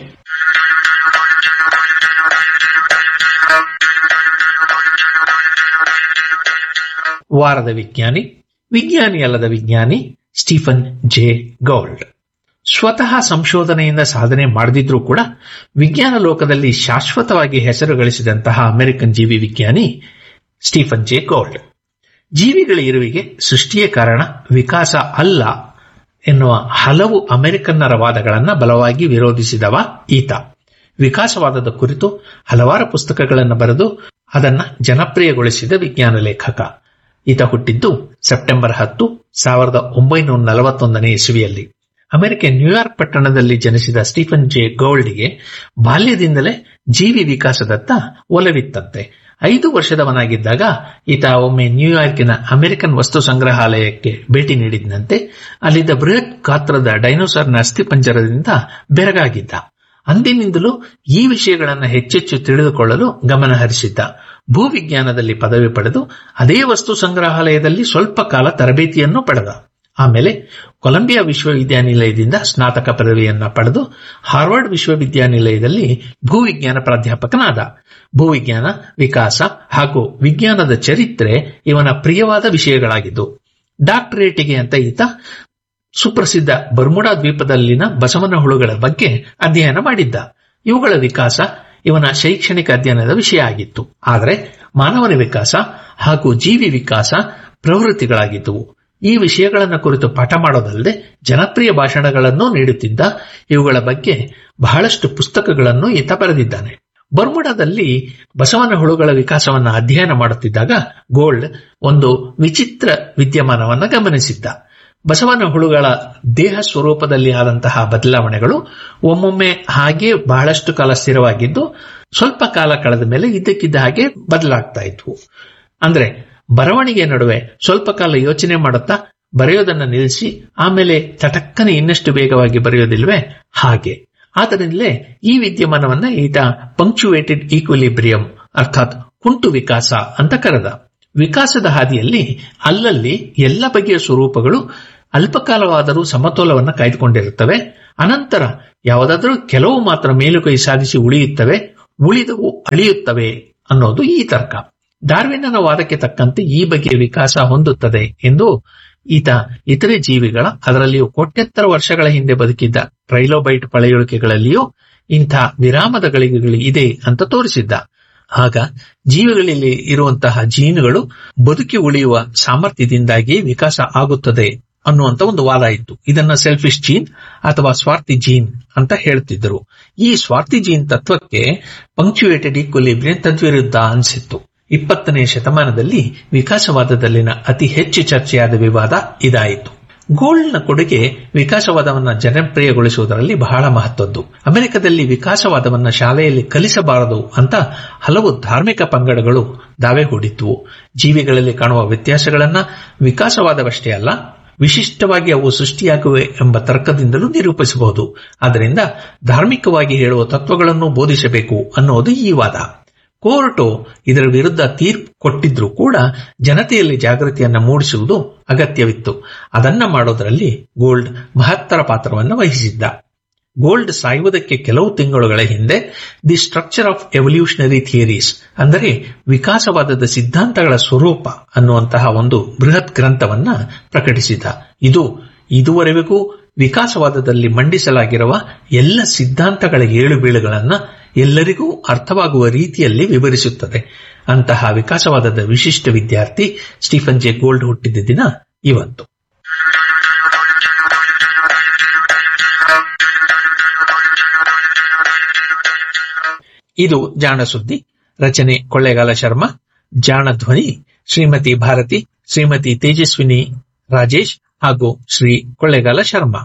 ವಾರದ ವಿಜ್ಞಾನಿ ವಿಜ್ಞಾನಿ ಅಲ್ಲದ ವಿಜ್ಞಾನಿ ಸ್ಟೀಫನ್ ಜೆ ಗೌಲ್ಡ್ ಸ್ವತಃ ಸಂಶೋಧನೆಯಿಂದ ಸಾಧನೆ ಮಾಡದಿದ್ರೂ ಕೂಡ ವಿಜ್ಞಾನ ಲೋಕದಲ್ಲಿ ಶಾಶ್ವತವಾಗಿ ಹೆಸರು ಗಳಿಸಿದಂತಹ ಅಮೆರಿಕನ್ ಜೀವಿ ವಿಜ್ಞಾನಿ ಸ್ಟೀಫನ್ ಜೆ ಗೌಲ್ಡ್ ಜೀವಿಗಳ ಇರುವಿಗೆ ಸೃಷ್ಟಿಯೇ ಕಾರಣ ವಿಕಾಸ ಅಲ್ಲ ಎನ್ನುವ ಹಲವು ಅಮೆರಿಕನ್ನರ ವಾದಗಳನ್ನು ಬಲವಾಗಿ ವಿರೋಧಿಸಿದವ ಈತ ವಿಕಾಸವಾದದ ಕುರಿತು ಹಲವಾರು ಪುಸ್ತಕಗಳನ್ನು ಬರೆದು ಅದನ್ನ ಜನಪ್ರಿಯಗೊಳಿಸಿದ ವಿಜ್ಞಾನ ಲೇಖಕ ಈತ ಹುಟ್ಟಿದ್ದು ಸೆಪ್ಟೆಂಬರ್ ಹತ್ತು ಸಾವಿರದ ಒಂಬೈನೂರ ನಲವತ್ತೊಂದನೇ ಇಸವಿಯಲ್ಲಿ ಅಮೆರಿಕ ನ್ಯೂಯಾರ್ಕ್ ಪಟ್ಟಣದಲ್ಲಿ ಜನಿಸಿದ ಸ್ಟೀಫನ್ ಜೆ ಗೌಲ್ಡ್ಗೆ ಬಾಲ್ಯದಿಂದಲೇ ಜೀವಿ ವಿಕಾಸದತ್ತ ಒಲವಿತ್ತಂತೆ ಐದು ವರ್ಷದವನಾಗಿದ್ದಾಗ ಈತ ಒಮ್ಮೆ ನ್ಯೂಯಾರ್ಕಿನ ಅಮೆರಿಕನ್ ವಸ್ತು ಸಂಗ್ರಹಾಲಯಕ್ಕೆ ಭೇಟಿ ನೀಡಿದಂತೆ ಅಲ್ಲಿದ್ದ ಬೃಹತ್ ಗಾತ್ರದ ಡೈನೋಸಾರ್ನ ಅಸ್ಥಿಪಂಜರದಿಂದ ಬೆರಗಾಗಿದ್ದ ಅಂದಿನಿಂದಲೂ ಈ ವಿಷಯಗಳನ್ನು ಹೆಚ್ಚೆಚ್ಚು ತಿಳಿದುಕೊಳ್ಳಲು ಗಮನ ಹರಿಸಿದ್ದ ಭೂವಿಜ್ಞಾನದಲ್ಲಿ ಪದವಿ ಪಡೆದು ಅದೇ ವಸ್ತು ಸಂಗ್ರಹಾಲಯದಲ್ಲಿ ಸ್ವಲ್ಪ ಕಾಲ ತರಬೇತಿಯನ್ನು ಪಡೆದ ಆಮೇಲೆ ಕೊಲಂಬಿಯಾ ವಿಶ್ವವಿದ್ಯಾನಿಲಯದಿಂದ ಸ್ನಾತಕ ಪದವಿಯನ್ನ ಪಡೆದು ಹಾರ್ವರ್ಡ್ ವಿಶ್ವವಿದ್ಯಾನಿಲಯದಲ್ಲಿ ಭೂವಿಜ್ಞಾನ ಪ್ರಾಧ್ಯಾಪಕನಾದ ಭೂವಿಜ್ಞಾನ ವಿಕಾಸ ಹಾಗೂ ವಿಜ್ಞಾನದ ಚರಿತ್ರೆ ಇವನ ಪ್ರಿಯವಾದ ವಿಷಯಗಳಾಗಿದ್ದು ಡಾಕ್ಟರೇಟಿಗೆ ಅಂತ ಈತ ಸುಪ್ರಸಿದ್ಧ ಬರ್ಮುಡಾ ದ್ವೀಪದಲ್ಲಿನ ಬಸವನ ಹುಳುಗಳ ಬಗ್ಗೆ ಅಧ್ಯಯನ ಮಾಡಿದ್ದ ಇವುಗಳ ವಿಕಾಸ ಇವನ ಶೈಕ್ಷಣಿಕ ಅಧ್ಯಯನದ ವಿಷಯ ಆಗಿತ್ತು ಆದರೆ ಮಾನವನ ವಿಕಾಸ ಹಾಗೂ ಜೀವಿ ವಿಕಾಸ ಪ್ರವೃತ್ತಿಗಳಾಗಿದ್ದವು ಈ ವಿಷಯಗಳನ್ನು ಕುರಿತು ಪಾಠ ಮಾಡೋದಲ್ಲದೆ ಜನಪ್ರಿಯ ಭಾಷಣಗಳನ್ನು ನೀಡುತ್ತಿದ್ದ ಇವುಗಳ ಬಗ್ಗೆ ಬಹಳಷ್ಟು ಪುಸ್ತಕಗಳನ್ನು ಈತ ಬರೆದಿದ್ದಾನೆ ಬರ್ಮುಡಾದಲ್ಲಿ ಬಸವನ ಹುಳುಗಳ ವಿಕಾಸವನ್ನ ಅಧ್ಯಯನ ಮಾಡುತ್ತಿದ್ದಾಗ ಗೋಲ್ಡ್ ಒಂದು ವಿಚಿತ್ರ ವಿದ್ಯಮಾನವನ್ನ ಗಮನಿಸಿದ್ದ ಬಸವನ ಹುಳುಗಳ ದೇಹ ಸ್ವರೂಪದಲ್ಲಿ ಆದಂತಹ ಬದಲಾವಣೆಗಳು ಒಮ್ಮೊಮ್ಮೆ ಹಾಗೆ ಬಹಳಷ್ಟು ಕಾಲ ಸ್ಥಿರವಾಗಿದ್ದು ಸ್ವಲ್ಪ ಕಾಲ ಕಳೆದ ಮೇಲೆ ಇದ್ದಕ್ಕಿದ್ದ ಹಾಗೆ ಬದಲಾಗ್ತಾ ಇದ್ವು ಅಂದ್ರೆ ಬರವಣಿಗೆ ನಡುವೆ ಸ್ವಲ್ಪ ಕಾಲ ಯೋಚನೆ ಮಾಡುತ್ತಾ ಬರೆಯೋದನ್ನ ನಿಲ್ಲಿಸಿ ಆಮೇಲೆ ತಟಕ್ಕನೆ ಇನ್ನಷ್ಟು ವೇಗವಾಗಿ ಬರೆಯೋದಿಲ್ವೇ ಹಾಗೆ ಆದ್ದರಿಂದಲೇ ಈ ವಿದ್ಯಮಾನವನ್ನ ಈತ ಪಂಕ್ಚುವೇಟೆಡ್ ಈಕ್ವಿಲಿಬ್ರಿಯಂ ಅರ್ಥಾತ್ ಕುಂಟು ವಿಕಾಸ ಅಂತ ಕರೆದ ವಿಕಾಸದ ಹಾದಿಯಲ್ಲಿ ಅಲ್ಲಲ್ಲಿ ಎಲ್ಲ ಬಗೆಯ ಸ್ವರೂಪಗಳು ಅಲ್ಪಕಾಲವಾದರೂ ಸಮತೋಲವನ್ನು ಕಾಯ್ದುಕೊಂಡಿರುತ್ತವೆ ಅನಂತರ ಯಾವುದಾದರೂ ಕೆಲವು ಮಾತ್ರ ಮೇಲುಕೈ ಸಾಧಿಸಿ ಉಳಿಯುತ್ತವೆ ಉಳಿದವು ಅಳಿಯುತ್ತವೆ ಅನ್ನೋದು ಈ ತರ್ಕ ಡಾರ್ವಿನ್ನನ ವಾದಕ್ಕೆ ತಕ್ಕಂತೆ ಈ ಬಗೆಯ ವಿಕಾಸ ಹೊಂದುತ್ತದೆ ಎಂದು ಈತ ಇತರೆ ಜೀವಿಗಳ ಅದರಲ್ಲಿಯೂ ಕೋಟ್ಯತ್ತರ ವರ್ಷಗಳ ಹಿಂದೆ ಬದುಕಿದ್ದ ಟ್ರೈಲೋಬೈಟ್ ಪಳೆಯುಳಿಕೆಗಳಲ್ಲಿಯೂ ಇಂಥ ವಿರಾಮದ ಗಳಿಗೆಗಳು ಇದೆ ಅಂತ ತೋರಿಸಿದ್ದ ಆಗ ಜೀವಿಗಳಲ್ಲಿ ಇರುವಂತಹ ಜೀನುಗಳು ಬದುಕಿ ಉಳಿಯುವ ಸಾಮರ್ಥ್ಯದಿಂದಾಗಿ ವಿಕಾಸ ಆಗುತ್ತದೆ ಅನ್ನುವಂತ ಒಂದು ವಾದ ಇತ್ತು ಇದನ್ನ ಸೆಲ್ಫಿಶ್ ಜೀನ್ ಅಥವಾ ಸ್ವಾರ್ಥಿ ಜೀನ್ ಅಂತ ಹೇಳ್ತಿದ್ರು ಈ ಸ್ವಾರ್ಥಿ ಜೀನ್ ತತ್ವಕ್ಕೆ ಪಂಕ್ಚುಯೇಟೆಡ್ ಈಕ್ವಲಿಬ್ರಿಯಂ ತದ್ವಿರುದ್ಧ ಅನಿಸಿತ್ತು ಇಪ್ಪತ್ತನೇ ಶತಮಾನದಲ್ಲಿ ವಿಕಾಸವಾದದಲ್ಲಿನ ಅತಿ ಹೆಚ್ಚು ಚರ್ಚೆಯಾದ ವಿವಾದ ಇದಾಯಿತು ಗೋಲ್ಡ್ನ ಕೊಡುಗೆ ವಿಕಾಸವಾದವನ್ನ ಜನಪ್ರಿಯಗೊಳಿಸುವುದರಲ್ಲಿ ಬಹಳ ಮಹತ್ವದ್ದು ಅಮೆರಿಕದಲ್ಲಿ ವಿಕಾಸವಾದವನ್ನ ಶಾಲೆಯಲ್ಲಿ ಕಲಿಸಬಾರದು ಅಂತ ಹಲವು ಧಾರ್ಮಿಕ ಪಂಗಡಗಳು ದಾವೆ ಹೂಡಿದ್ವು ಜೀವಿಗಳಲ್ಲಿ ಕಾಣುವ ವ್ಯತ್ಯಾಸಗಳನ್ನ ವಿಕಾಸವಾದವಷ್ಟೇ ಅಲ್ಲ ವಿಶಿಷ್ಟವಾಗಿ ಅವು ಸೃಷ್ಟಿಯಾಗುವೆ ಎಂಬ ತರ್ಕದಿಂದಲೂ ನಿರೂಪಿಸಬಹುದು ಆದ್ದರಿಂದ ಧಾರ್ಮಿಕವಾಗಿ ಹೇಳುವ ತತ್ವಗಳನ್ನು ಬೋಧಿಸಬೇಕು ಅನ್ನೋದು ಈ ವಾದ ಕೋರ್ಟು ಇದರ ವಿರುದ್ಧ ತೀರ್ಪು ಕೊಟ್ಟಿದ್ರೂ ಕೂಡ ಜನತೆಯಲ್ಲಿ ಜಾಗೃತಿಯನ್ನ ಮೂಡಿಸುವುದು ಅಗತ್ಯವಿತ್ತು ಅದನ್ನ ಮಾಡೋದರಲ್ಲಿ ಗೋಲ್ಡ್ ಮಹತ್ತರ ಪಾತ್ರವನ್ನು ವಹಿಸಿದ್ದ ಗೋಲ್ಡ್ ಸಾಯುವುದಕ್ಕೆ ಕೆಲವು ತಿಂಗಳುಗಳ ಹಿಂದೆ the structure of evolutionary theories ಅಂದರೆ ವಿಕಾಸವಾದದ ಸಿದ್ಧಾಂತಗಳ ಸ್ವರೂಪ ಅನ್ನುವಂತಹ ಒಂದು ಬೃಹತ್ ಗ್ರಂಥವನ್ನ ಪ್ರಕಟಿಸಿದ ಇದು ಇದುವರೆಗೂ ವಿಕಾಸವಾದದಲ್ಲಿ ಮಂಡಿಸಲಾಗಿರುವ ಎಲ್ಲ ಸಿದ್ಧಾಂತಗಳ ಏಳುಬೀಳುಗಳನ್ನ ಎಲ್ಲರಿಗೂ ಅರ್ಥವಾಗುವ ರೀತಿಯಲ್ಲಿ ವಿವರಿಸುತ್ತದೆ ಅಂತಹ ವಿಕಾಸವಾದದ ವಿಶಿಷ್ಟ ವಿದ್ಯಾರ್ಥಿ ಸ್ಟೀಫನ್ ಜೆ ಗೋಲ್ಡ್ ಹುಟ್ಟಿದ ದಿನ ಇವತ್ತು ಇದು ಜಾಣ ಸುದ್ದಿ ರಚನೆ ಕೊಳ್ಳೇಗಾಲ ಶರ್ಮಾ ಜಾಣ ಧ್ವನಿ ಶ್ರೀಮತಿ ಭಾರತಿ ಶ್ರೀಮತಿ ತೇಜಸ್ವಿನಿ ರಾಜೇಶ್ ಹಾಗೂ ಶ್ರೀ ಕೊಳ್ಳೇಗಾಲ ಶರ್ಮಾ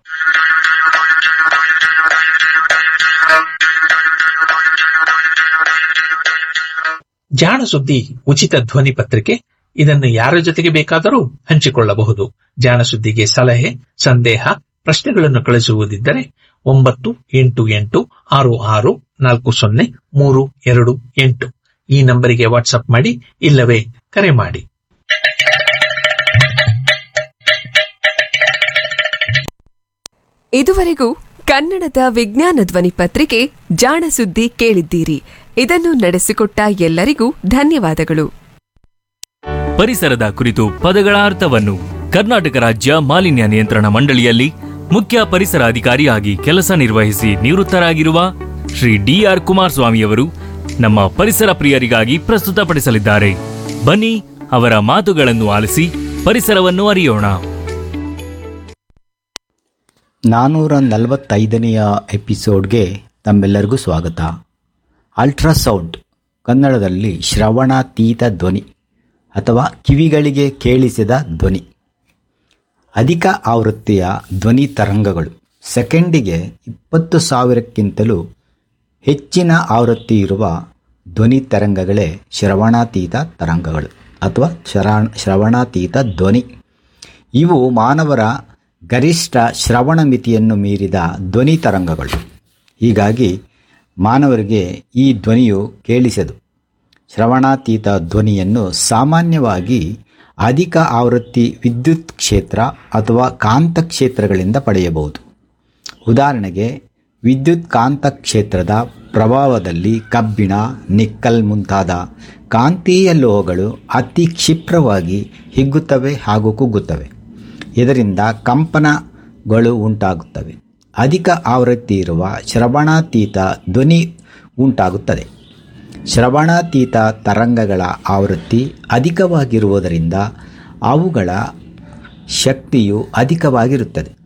ಜಾಣ ಸುದ್ದಿ ಉಚಿತ ಧ್ವನಿ ಪತ್ರಿಕೆ ಇದನ್ನು ಯಾರ ಜೊತೆಗೆ ಬೇಕಾದರೂ ಹಂಚಿಕೊಳ್ಳಬಹುದು ಜಾಣ ಸುದ್ದಿಗೆ ಸಲಹೆ ಸಂದೇಹ ಪ್ರಶ್ನೆಗಳನ್ನು ಕಳಿಸುವುದಿದ್ದರೆ ಒಂಬತ್ತು ಎಂಟು ಎಂಟು ಆರು ಆರು ನಾಲ್ಕು ಸೊನ್ನೆ ಮೂರು ಎರಡು ಎಂಟು ಈ ನಂಬರಿಗೆ ವಾಟ್ಸಪ್ ಮಾಡಿ ಇಲ್ಲವೇ ಕರೆ ಮಾಡಿ ಇದುವರೆಗೂ ಕನ್ನಡದ ವಿಜ್ಞಾನ ಧ್ವನಿ ಪತ್ರಿಕೆ ಜಾಣ ಸುದ್ದಿ ಕೇಳಿದ್ದೀರಿ ಇದನ್ನು ನಡೆಸಿಕೊಟ್ಟ ಎಲ್ಲರಿಗೂ ಧನ್ಯವಾದಗಳು ಪರಿಸರದ ಕುರಿತು ಪದಗಳ ಅರ್ಥವನ್ನು ಕರ್ನಾಟಕ ರಾಜ್ಯ ಮಾಲಿನ್ಯ ನಿಯಂತ್ರಣ ಮಂಡಳಿಯಲ್ಲಿ ಮುಖ್ಯ ಪರಿಸರ ಅಧಿಕಾರಿಯಾಗಿ ಕೆಲಸ ನಿರ್ವಹಿಸಿ ನಿವೃತ್ತರಾಗಿರುವ ಶ್ರೀ ಡಿಆರ್ ಕುಮಾರಸ್ವಾಮಿಯವರು ನಮ್ಮ ಪರಿಸರ ಪ್ರಿಯರಿಗಾಗಿ ಪ್ರಸ್ತುತಪಡಿಸಲಿದ್ದಾರೆ ಬನ್ನಿ ಅವರ ಮಾತುಗಳನ್ನು ಆಲಿಸಿ ಪರಿಸರವನ್ನು ಅರಿಯೋಣ ನಾನ್ನೂರ ನಲವತ್ತೈದನೆಯ ಎಪಿಸೋಡ್ಗೆ ತಮ್ಮೆಲ್ಲರಿಗೂ ಸ್ವಾಗತ ಅಲ್ಟ್ರಾಸೌಂಡ್ ಕನ್ನಡದಲ್ಲಿ ಶ್ರವಣಾತೀತ ಧ್ವನಿ ಅಥವಾ ಕಿವಿಗಳಿಗೆ ಕೇಳಿಸಿದ ಧ್ವನಿ ಅಧಿಕ ಆವೃತ್ತಿಯ ಧ್ವನಿ ತರಂಗಗಳು ಸೆಕೆಂಡಿಗೆ ಇಪ್ಪತ್ತು ಸಾವಿರಕ್ಕಿಂತಲೂ ಹೆಚ್ಚಿನ ಆವೃತ್ತಿ ಇರುವ ಧ್ವನಿ ತರಂಗಗಳೇ ಶ್ರವಣಾತೀತ ತರಂಗಗಳು ಅಥವಾ ಶರ ಶ್ರವಣಾತೀತ ಧ್ವನಿ ಇವು ಮಾನವರ ಗರಿಷ್ಠ ಶ್ರವಣ ಮಿತಿಯನ್ನು ಮೀರಿದ ಧ್ವನಿ ತರಂಗಗಳು ಹೀಗಾಗಿ ಮಾನವರಿಗೆ ಈ ಧ್ವನಿಯು ಕೇಳಿಸದು ಶ್ರವಣಾತೀತ ಧ್ವನಿಯನ್ನು ಸಾಮಾನ್ಯವಾಗಿ ಅಧಿಕ ಆವೃತ್ತಿ ವಿದ್ಯುತ್ ಕ್ಷೇತ್ರ ಅಥವಾ ಕಾಂತ ಕ್ಷೇತ್ರಗಳಿಂದ ಪಡೆಯಬಹುದು ಉದಾಹರಣೆಗೆ ವಿದ್ಯುತ್ ಕಾಂತ ಕ್ಷೇತ್ರದ ಪ್ರಭಾವದಲ್ಲಿ ಕಬ್ಬಿಣ ನಿಕ್ಕಲ್ ಮುಂತಾದ ಕಾಂತೀಯ ಲೋಹಗಳು ಅತಿ ಕ್ಷಿಪ್ರವಾಗಿ ಹಿಗ್ಗುತ್ತವೆ ಹಾಗೂ ಕುಗ್ಗುತ್ತವೆ ಇದರಿಂದ ಕಂಪನಗಳು ಉಂಟಾಗುತ್ತವೆ ಅಧಿಕ ಆವೃತ್ತಿ ಇರುವ ಶ್ರವಣಾತೀತ ಧ್ವನಿ ಉಂಟಾಗುತ್ತದೆ ಶ್ರವಣಾತೀತ ತರಂಗಗಳ ಆವೃತ್ತಿ ಅಧಿಕವಾಗಿರುವುದರಿಂದ ಅವುಗಳ ಶಕ್ತಿಯು ಅಧಿಕವಾಗಿರುತ್ತದೆ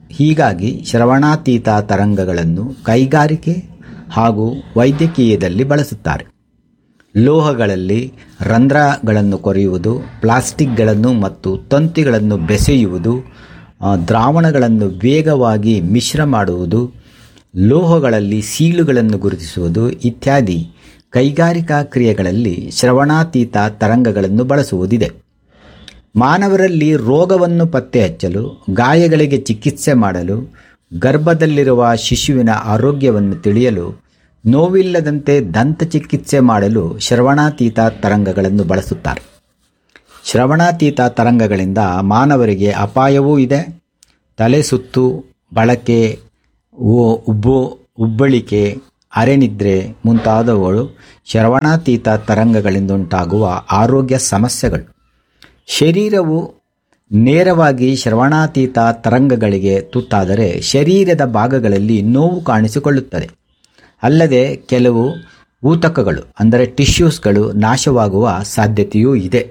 ಹೀಗಾಗಿ ಶ್ರವಣಾತೀತ ತರಂಗಗಳನ್ನು ಕೈಗಾರಿಕೆ ಹಾಗೂ ವೈದ್ಯಕೀಯದಲ್ಲಿ ಬಳಸುತ್ತಾರೆ ಲೋಹಗಳಲ್ಲಿ ರಂಧ್ರಗಳನ್ನು ಕೊರೆಯುವುದು ಪ್ಲಾಸ್ಟಿಕ್ಗಳನ್ನು ಮತ್ತು ತಂತಿಗಳನ್ನು ಬೆಸೆಯುವುದು ಆ, ದ್ರಾವಣಗಳನ್ನು ವೇಗವಾಗಿ ಮಿಶ್ರ ಮಾಡುವುದು ಲೋಹಗಳಲ್ಲಿ ಸೀಳುಗಳನ್ನು ಗುರುತಿಸುವುದು ಇತ್ಯಾದಿ ಕೈಗಾರಿಕಾ ಕ್ರಿಯೆಗಳಲ್ಲಿ ಶ್ರವಣಾತೀತ ತರಂಗಗಳನ್ನು ಬಳಸುವುದಿದೆ ಮಾನವರಲ್ಲಿ ರೋಗವನ್ನು ಪತ್ತೆ ಹಚ್ಚಲು ಗಾಯಗಳಿಗೆ ಚಿಕಿತ್ಸೆ ಮಾಡಲು ಗರ್ಭದಲ್ಲಿರುವ ಶಿಶುವಿನ ಆರೋಗ್ಯವನ್ನು ತಿಳಿಯಲು ನೋವಿಲ್ಲದಂತೆ ದಂತ ಚಿಕಿತ್ಸೆ ಮಾಡಲು ಶ್ರವಣಾತೀತ ತರಂಗಗಳನ್ನು ಬಳಸುತ್ತಾರೆ ಶ್ರವಣಾತೀತ ತರಂಗಗಳಿಂದ ಮಾನವರಿಗೆ ಅಪಾಯವೂ ಇದೆ ತಲೆ ಸುತ್ತು ಬಳಕೆ ಉ- ಉಬ್ಬು ಉಬ್ಬಳಿಕೆ ಅರೆನಿದ್ರೆ ಮುಂತಾದವುಗಳು ಶ್ರವಣಾತೀತ ತರಂಗಗಳಿಂದುಂಟಾಗುವ ಆರೋಗ್ಯ ಸಮಸ್ಯೆಗಳು ಶರೀರವು ನೇರವಾಗಿ ಶ್ರವಣಾತೀತ ತರಂಗಗಳಿಗೆ ತುತ್ತಾದರೆ ಶರೀರದ ಭಾಗಗಳಲ್ಲಿ ನೋವು ಕಾಣಿಸಿಕೊಳ್ಳುತ್ತದೆ ಅಲ್ಲದೆ ಕೆಲವು ಊತಕಗಳು ಅಂದರೆ ಟಿಶ್ಯೂಸ್ಗಳು ನಾಶವಾಗುವ ಸಾಧ್ಯತೆಯೂ ಇದೆ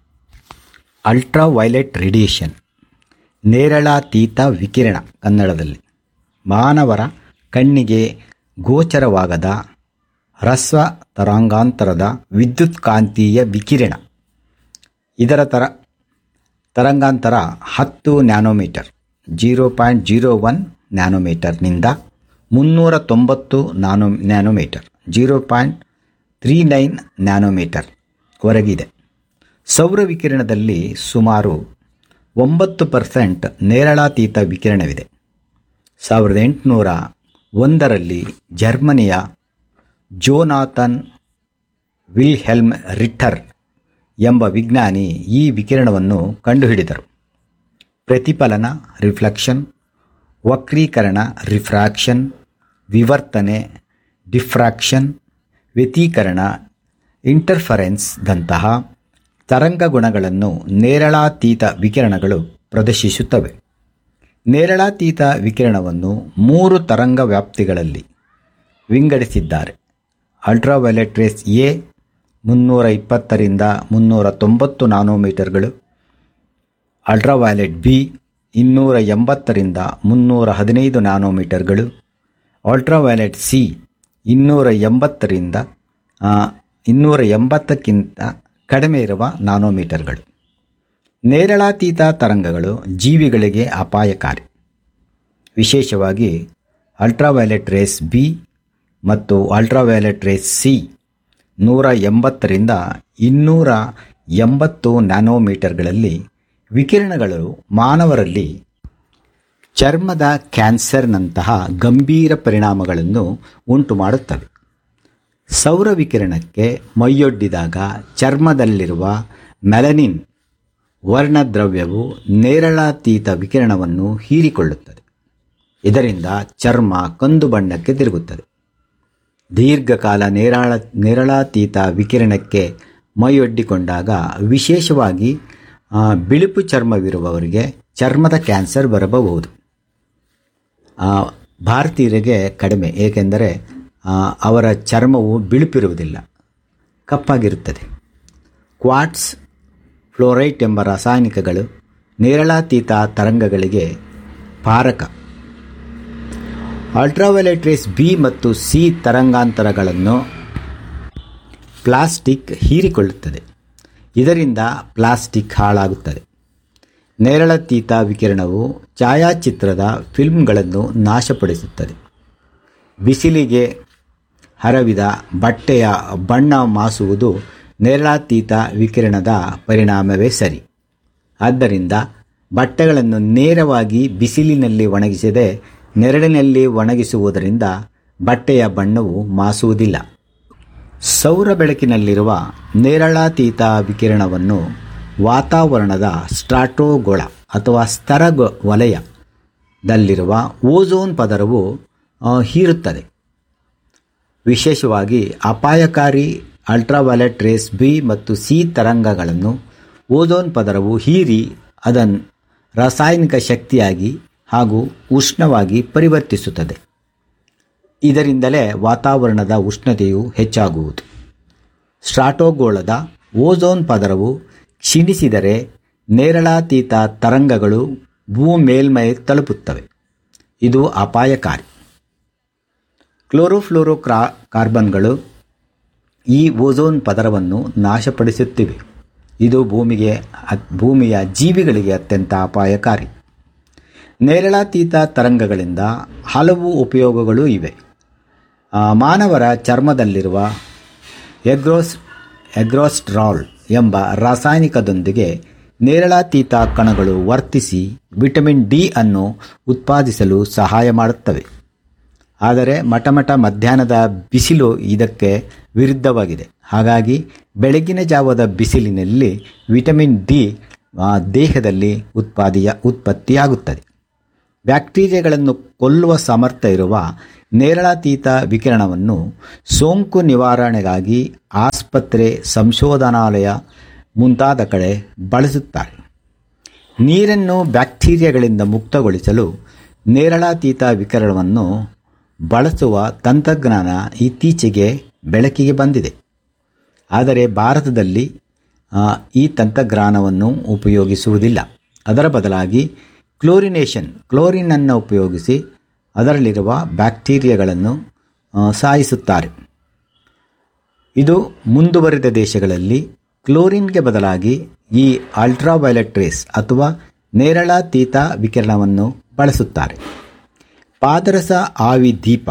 ಅಲ್ಟ್ರಾ ವೈಲೆಟ್ ರೇಡಿಯೇಷನ್ ನೇರಳಾತೀತ ವಿಕಿರಣ ಕನ್ನಡದಲ್ಲಿ ಮಾನವರ ಕಣ್ಣಿಗೆ ಗೋಚರವಾಗದ ಹ್ರಸ್ವ ತರಂಗಾಂತರದ ವಿದ್ಯುತ್ಕಾಂತೀಯ ವಿಕಿರಣ ಇದರ ತರ ತರಂಗಾಂತರ ಹತ್ತು nanometre zero point zero one ನ್ಯಾನೋಮೀಟರ್ನಿಂದ ಮುನ್ನೂರ ತೊಂಬತ್ತು nano nanometre zero point three nine nanometre ವರೆಗಿದೆ ಸೌರ ವಿಕಿರಣದಲ್ಲಿ ಸುಮಾರು ಒಂಬತ್ತು ಪರ್ಸೆಂಟ್ ನೇರಳಾತೀತ ವಿಕಿರಣವಿದೆ ಸಾವಿರದ ಎಂಟುನೂರ ಒಂದರಲ್ಲಿ ಜರ್ಮನಿಯ ಜೋನಾಥನ್ ವಿಲ್ಹೆಲ್ಮ್ ರಿಟ್ಟರ್ ಎಂಬ ವಿಜ್ಞಾನಿ ಈ ವಿಕಿರಣವನ್ನು ಕಂಡುಹಿಡಿದರು ಪ್ರತಿಫಲನ ರಿಫ್ಲೆಕ್ಷನ್ ವಕ್ರೀಕರಣ ರಿಫ್ರಾಕ್ಷನ್ ವಿವರ್ತನೆ ಡಿಫ್ರಾಕ್ಷನ್ ವ್ಯತೀಕರಣ ಇಂಟರ್ಫರೆನ್ಸ್ದಂತಹ ತರಂಗ ಗುಣಗಳನ್ನು ನೇರಳಾತೀತ ವಿಕಿರಣಗಳು ಪ್ರದರ್ಶಿಸುತ್ತವೆ ನೇರಳಾತೀತ ವಿಕಿರಣವನ್ನು ಮೂರು ತರಂಗ ವ್ಯಾಪ್ತಿಗಳಲ್ಲಿ ವಿಂಗಡಿಸಿದ್ದಾರೆ ಅಲ್ಟ್ರಾವೈಲೆಟ್ ರೇಸ್ ಎ ಮುನ್ನೂರ ಇಪ್ಪತ್ತರಿಂದ ಮುನ್ನೂರ ತೊಂಬತ್ತು ನಾನೋಮೀಟರ್ಗಳು ಅಲ್ಟ್ರಾವೈಲೆಟ್ ಬಿ ಇನ್ನೂರ ಎಂಬತ್ತರಿಂದ ಮುನ್ನೂರ ಹದಿನೈದು ನ್ಯಾನೋಮೀಟರ್ಗಳು ಅಲ್ಟ್ರಾವೈಲೆಟ್ ಸಿ ಇನ್ನೂರ ಎಂಬತ್ತರಿಂದ ಆ, ಇನ್ನೂರ ಎಂಬತ್ತಕ್ಕಿಂತ ಕಡಿಮೆ ಇರುವ ನಾನೋಮೀಟರ್ಗಳು ನೇರಳಾತೀತ ತರಂಗಗಳು ಜೀವಿಗಳಿಗೆ ಅಪಾಯಕಾರಿ ವಿಶೇಷವಾಗಿ ಅಲ್ಟ್ರಾವೈಲೆಟ್ ರೇಸ್ ಬಿ ಮತ್ತು ಅಲ್ಟ್ರಾವೈಲೆಟ್ ರೇಸ್ ಸಿ ನೂರ ಎಂಬತ್ತರಿಂದ ಇನ್ನೂರ ಎಂಬತ್ತು ನ್ಯಾನೋಮೀಟರ್ಗಳಲ್ಲಿ ವಿಕಿರಣಗಳು ಮಾನವರಲ್ಲಿ ಚರ್ಮದ ಕ್ಯಾನ್ಸರ್ನಂತಹ ಗಂಭೀರ ಪರಿಣಾಮಗಳನ್ನು ಉಂಟು ಮಾಡುತ್ತವೆ ಸೌರ ವಿಕಿರಣಕ್ಕೆ ಮೈಯೊಡ್ಡಿದಾಗ ಚರ್ಮದಲ್ಲಿರುವ ಮೆಲನಿನ್ ವರ್ಣದ್ರವ್ಯವು ನೇರಳಾತೀತ ವಿಕಿರಣವನ್ನು ಹೀರಿಕೊಳ್ಳುತ್ತದೆ ಇದರಿಂದ ಚರ್ಮ ಕಂದು ಬಣ್ಣಕ್ಕೆ ತಿರುಗುತ್ತದೆ ದೀರ್ಘಕಾಲ ನೇರಾಳ ನೇರಳಾತೀತ ವಿಕಿರಣಕ್ಕೆ ಮೈಯೊಡ್ಡಿಕೊಂಡಾಗ ವಿಶೇಷವಾಗಿ ಆ, ಬಿಳುಪು ಚರ್ಮವಿರುವವರಿಗೆ ಚರ್ಮದ ಕ್ಯಾನ್ಸರ್ ಬರಬಹುದು ಆ, ಭಾರತೀಯರಿಗೆ ಕಡಿಮೆ ಏಕೆಂದರೆ ಆ, ಅವರ ಚರ್ಮವು ಬಿಳುಪಿರುವುದಿಲ್ಲ ಕಪ್ಪಾಗಿರುತ್ತದೆ ಕ್ವಾಟ್ಸ್ ಫ್ಲೋರೈಟ್ ಎಂಬ ರಾಸಾಯನಿಕಗಳು ನೇರಳಾತೀತ ತರಂಗಗಳಿಗೆ ಪಾರಕ ಅಲ್ಟ್ರಾವೈಲೆಟ್ ರೇಸ್ ಬಿ ಮತ್ತು ಸಿ ತರಂಗಾಂತರಗಳನ್ನು ಪ್ಲಾಸ್ಟಿಕ್ ಹೀರಿಕೊಳ್ಳುತ್ತದೆ ಇದರಿಂದ ಪ್ಲಾಸ್ಟಿಕ್ ಹಾಳಾಗುತ್ತದೆ ನೇರಳಾತೀತ ವಿಕಿರಣವು ಛಾಯಾಚಿತ್ರದ ಫಿಲ್ಮ್ಗಳನ್ನು ನಾಶಪಡಿಸುತ್ತದೆ ಬಿಸಿಲಿಗೆ ಹರವಿದ ಬಟ್ಟೆಯ ಬಣ್ಣ ಮಾಸುವುದು ನೇರಳಾತೀತ ವಿಕಿರಣದ ಪರಿಣಾಮವೇ ಸರಿ ಆದ್ದರಿಂದ ಬಟ್ಟೆಗಳನ್ನು ನೇರವಾಗಿ ಬಿಸಿಲಿನಲ್ಲಿ ಒಣಗಿಸದೆ ನೆರಳಿನಲ್ಲಿ ಒಣಗಿಸುವುದರಿಂದ ಬಟ್ಟೆಯ ಬಣ್ಣವು ಮಾಸುವುದಿಲ್ಲ ಸೌರ ಬೆಳಕಿನಲ್ಲಿರುವ ನೇರಳಾತೀತ ವಿಕಿರಣವನ್ನು ವಾತಾವರಣದ ಸ್ಟ್ರಾಟೋಗೊಳ ಅಥವಾ ಸ್ತರ ವಲಯದಲ್ಲಿರುವ ಓಝೋನ್ ಪದರವು ಆ, ಹೀರುತ್ತದೆ ವಿಶೇಷವಾಗಿ ಅಪಾಯಕಾರಿ ಅಲ್ಟ್ರಾವೈಲೆಟ್ ರೇಸ್ ಬಿ ಮತ್ತು ಸಿ ತರಂಗಗಳನ್ನು ಓಝೋನ್ ಪದರವು ಹೀರಿ ಅದನ್ನು ರಾಸಾಯನಿಕ ಶಕ್ತಿಯಾಗಿ ಹಾಗೂ ಉಷ್ಣವಾಗಿ ಪರಿವರ್ತಿಸುತ್ತದೆ ಇದರಿಂದಲೇ ವಾತಾವರಣದ ಉಷ್ಣತೆಯು ಹೆಚ್ಚಾಗುವುದು ಸ್ಟ್ರಾಟೋಗೋಳದ ಓಝೋನ್ ಪದರವು ಕ್ಷೀಣಿಸಿದರೆ ನೇರಳಾತೀತ ತರಂಗಗಳು ಭೂ ಮೇಲ್ಮೈ ತಲುಪುತ್ತವೆ ಇದು ಅಪಾಯಕಾರಿ ಕ್ಲೋರೋಫ್ಲೋರೋ ಕ್ರಾ ಕಾರ್ಬನ್ಗಳು ಈ ಓಝೋನ್ ಪದರವನ್ನು ನಾಶಪಡಿಸುತ್ತಿವೆ ಇದು ಭೂಮಿಗೆ ಭೂಮಿಯ ಜೀವಿಗಳಿಗೆ ಅತ್ಯಂತ ಅಪಾಯಕಾರಿ ನೇರಳಾತೀತ ತರಂಗಗಳಿಂದ ಹಲವು ಉಪಯೋಗಗಳೂ ಇವೆ ಆ, ಮಾನವರ ಚರ್ಮದಲ್ಲಿರುವ ಎಗ್ರೋಸ್ ಎಗ್ರೋಸ್ಟ್ರಾಲ್ ಎಂಬ ರಾಸಾಯನಿಕದೊಂದಿಗೆ ನೇರಳಾತೀತ ಕಣಗಳು ವರ್ತಿಸಿ ವಿಟಮಿನ್ ಡಿ ಅನ್ನು ಉತ್ಪಾದಿಸಲು ಸಹಾಯ ಮಾಡುತ್ತವೆ ಆದರೆ ಮಟಮಟ ಮಧ್ಯಾಹ್ನದ ಬಿಸಿಲು ಇದಕ್ಕೆ ವಿರುದ್ಧವಾಗಿದೆ ಹಾಗಾಗಿ ಬೆಳಗಿನ ಜಾವದ ಬಿಸಿಲಿನಲ್ಲಿ ವಿಟಮಿನ್ ಡಿ ಆ, ದೇಹದಲ್ಲಿ ಉತ್ಪಾದಿಯ ಉತ್ಪತ್ತಿಯಾಗುತ್ತದೆ ಬ್ಯಾಕ್ಟೀರಿಯಾಗಳನ್ನು ಕೊಲ್ಲುವ ಸಾಮರ್ಥ್ಯ ಇರುವ ನೇರಳಾತೀತ ವಿಕಿರಣವನ್ನು ಸೋಂಕು ನಿವಾರಣೆಗಾಗಿ ಆಸ್ಪತ್ರೆ ಸಂಶೋಧನಾಲಯ ಮುಂತಾದ ಕಡೆ ಬಳಸುತ್ತಾರೆ ನೀರನ್ನು ಬ್ಯಾಕ್ಟೀರಿಯಾಗಳಿಂದ ಮುಕ್ತಗೊಳಿಸಲು ನೇರಳಾತೀತ ವಿಕಿರಣವನ್ನು ಬಳಸುವ ತಂತ್ರಜ್ಞಾನ ಇತ್ತೀಚೆಗೆ ಬೆಳಕಿಗೆ ಬಂದಿದೆ ಆದರೆ ಭಾರತದಲ್ಲಿ ಆ, ಈ ತಂತ್ರಜ್ಞಾನವನ್ನು ಉಪಯೋಗಿಸುವುದಿಲ್ಲ ಅದರ ಬದಲಾಗಿ ಕ್ಲೋರಿನೇಷನ್ ಕ್ಲೋರಿನನ್ನು ಉಪಯೋಗಿಸಿ ಅದರಲ್ಲಿರುವ ಬ್ಯಾಕ್ಟೀರಿಯಾಗಳನ್ನು ಆ, ಸಾಯಿಸುತ್ತಾರೆ ಇದು ಮುಂದುವರಿದ ದೇಶಗಳಲ್ಲಿ ಕ್ಲೋರಿನ್ಗೆ ಬದಲಾಗಿ ಈ ಅಲ್ಟ್ರಾವೈಲೆಟ್ ರೇಸ್ ಅಥವಾ ನೇರಳಾತೀತ ವಿಕಿರಣವನ್ನು ಬಳಸುತ್ತಾರೆ ಪಾದರಸ ಆವಿ ದೀಪ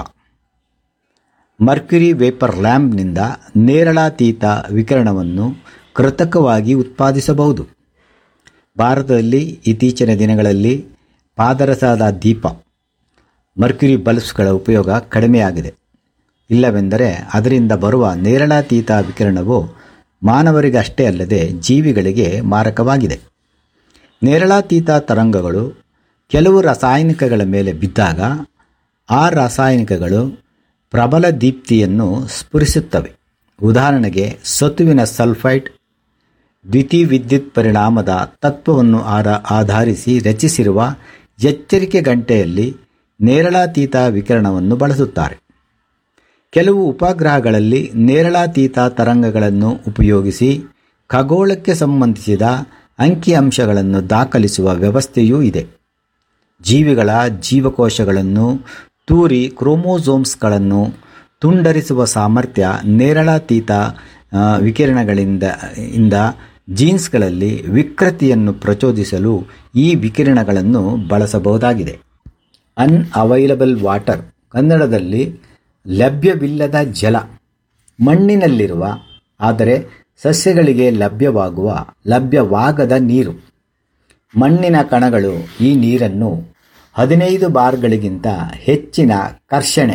ಮರ್ಕ್ಯುರಿ ವೇಪರ್ ಲ್ಯಾಂಪ್ನಿಂದ ನೇರಳಾತೀತ ವಿಕಿರಣವನ್ನು ಕೃತಕವಾಗಿ ಉತ್ಪಾದಿಸಬಹುದು ಭಾರತದಲ್ಲಿ ಇತ್ತೀಚಿನ ದಿನಗಳಲ್ಲಿ ಪಾದರಸದ ದೀಪ ಮರ್ಕ್ಯುರಿ ಬಲ್ಬ್ಸ್ಗಳ ಉಪಯೋಗ ಕಡಿಮೆಯಾಗಿದೆ ಇಲ್ಲವೆಂದರೆ ಅದರಿಂದ ಬರುವ ನೇರಳಾತೀತ ವಿಕಿರಣವು ಮಾನವರಿಗೆ ಅಷ್ಟೇ ಅಲ್ಲದೆ ಜೀವಿಗಳಿಗೆ ಮಾರಕವಾಗಿದೆ ನೇರಳಾತೀತ ತರಂಗಗಳು ಕೆಲವು ರಾಸಾಯನಿಕಗಳ ಮೇಲೆ ಬಿದ್ದಾಗ ಆ ರಾಸಾಯನಿಕಗಳು ಪ್ರಬಲ ದೀಪ್ತಿಯನ್ನು ಸ್ಫುರಿಸುತ್ತವೆ ಉದಾಹರಣೆಗೆ ಸತುವಿನ ಸಲ್ಫೈಡ್ ದ್ವಿತೀವಿದ್ಯುತ್ ಪರಿಣಾಮದ ತತ್ವವನ್ನು ಆರ ಆಧರಿಸಿ ರಚಿಸಿರುವ ಎಚ್ಚರಿಕೆ ಗಂಟೆಯಲ್ಲಿ ನೇರಳಾತೀತ ವಿಕಿರಣವನ್ನು ಬಳಸುತ್ತಾರೆ ಕೆಲವು ಉಪಗ್ರಹಗಳಲ್ಲಿ ನೇರಳಾತೀತ ತರಂಗಗಳನ್ನು ಉಪಯೋಗಿಸಿ ಖಗೋಳಕ್ಕೆ ಸಂಬಂಧಿಸಿದ ಅಂಕಿಅಂಶಗಳನ್ನು ದಾಖಲಿಸುವ ವ್ಯವಸ್ಥೆಯೂ ಇದೆ ಜೀವಿಗಳ ಜೀವಕೋಶಗಳನ್ನು ತೂರಿ ಕ್ರೋಮೋಸೋಮ್ಸ್ಗಳನ್ನು ತುಂಡರಿಸುವ ಸಾಮರ್ಥ್ಯ ನೇರಳಾತೀತ ಆ, ವಿಕಿರಣಗಳಿಂದ ಇಂದ ಜೀನ್ಸ್ಗಳಲ್ಲಿ ವಿಕೃತಿಯನ್ನು ಪ್ರಚೋದಿಸಲು ಈ ವಿಕಿರಣಗಳನ್ನು ಬಳಸಬಹುದಾಗಿದೆ ಅನ್ಅವೈಲಬಲ್ ವಾಟರ್ ಕನ್ನಡದಲ್ಲಿ ಲಭ್ಯವಿಲ್ಲದ ಜಲ ಮಣ್ಣಿನಲ್ಲಿರುವ ಆದರೆ ಸಸ್ಯಗಳಿಗೆ ಲಭ್ಯವಾಗುವ ಲಭ್ಯವಾಗದ ನೀರು ಮಣ್ಣಿನ ಕಣಗಳು ಈ ನೀರನ್ನು ಹದಿನೈದು ಬಾರ್ಗಳಿಗಿಂತ ಹೆಚ್ಚಿನ ಕರ್ಷಣೆ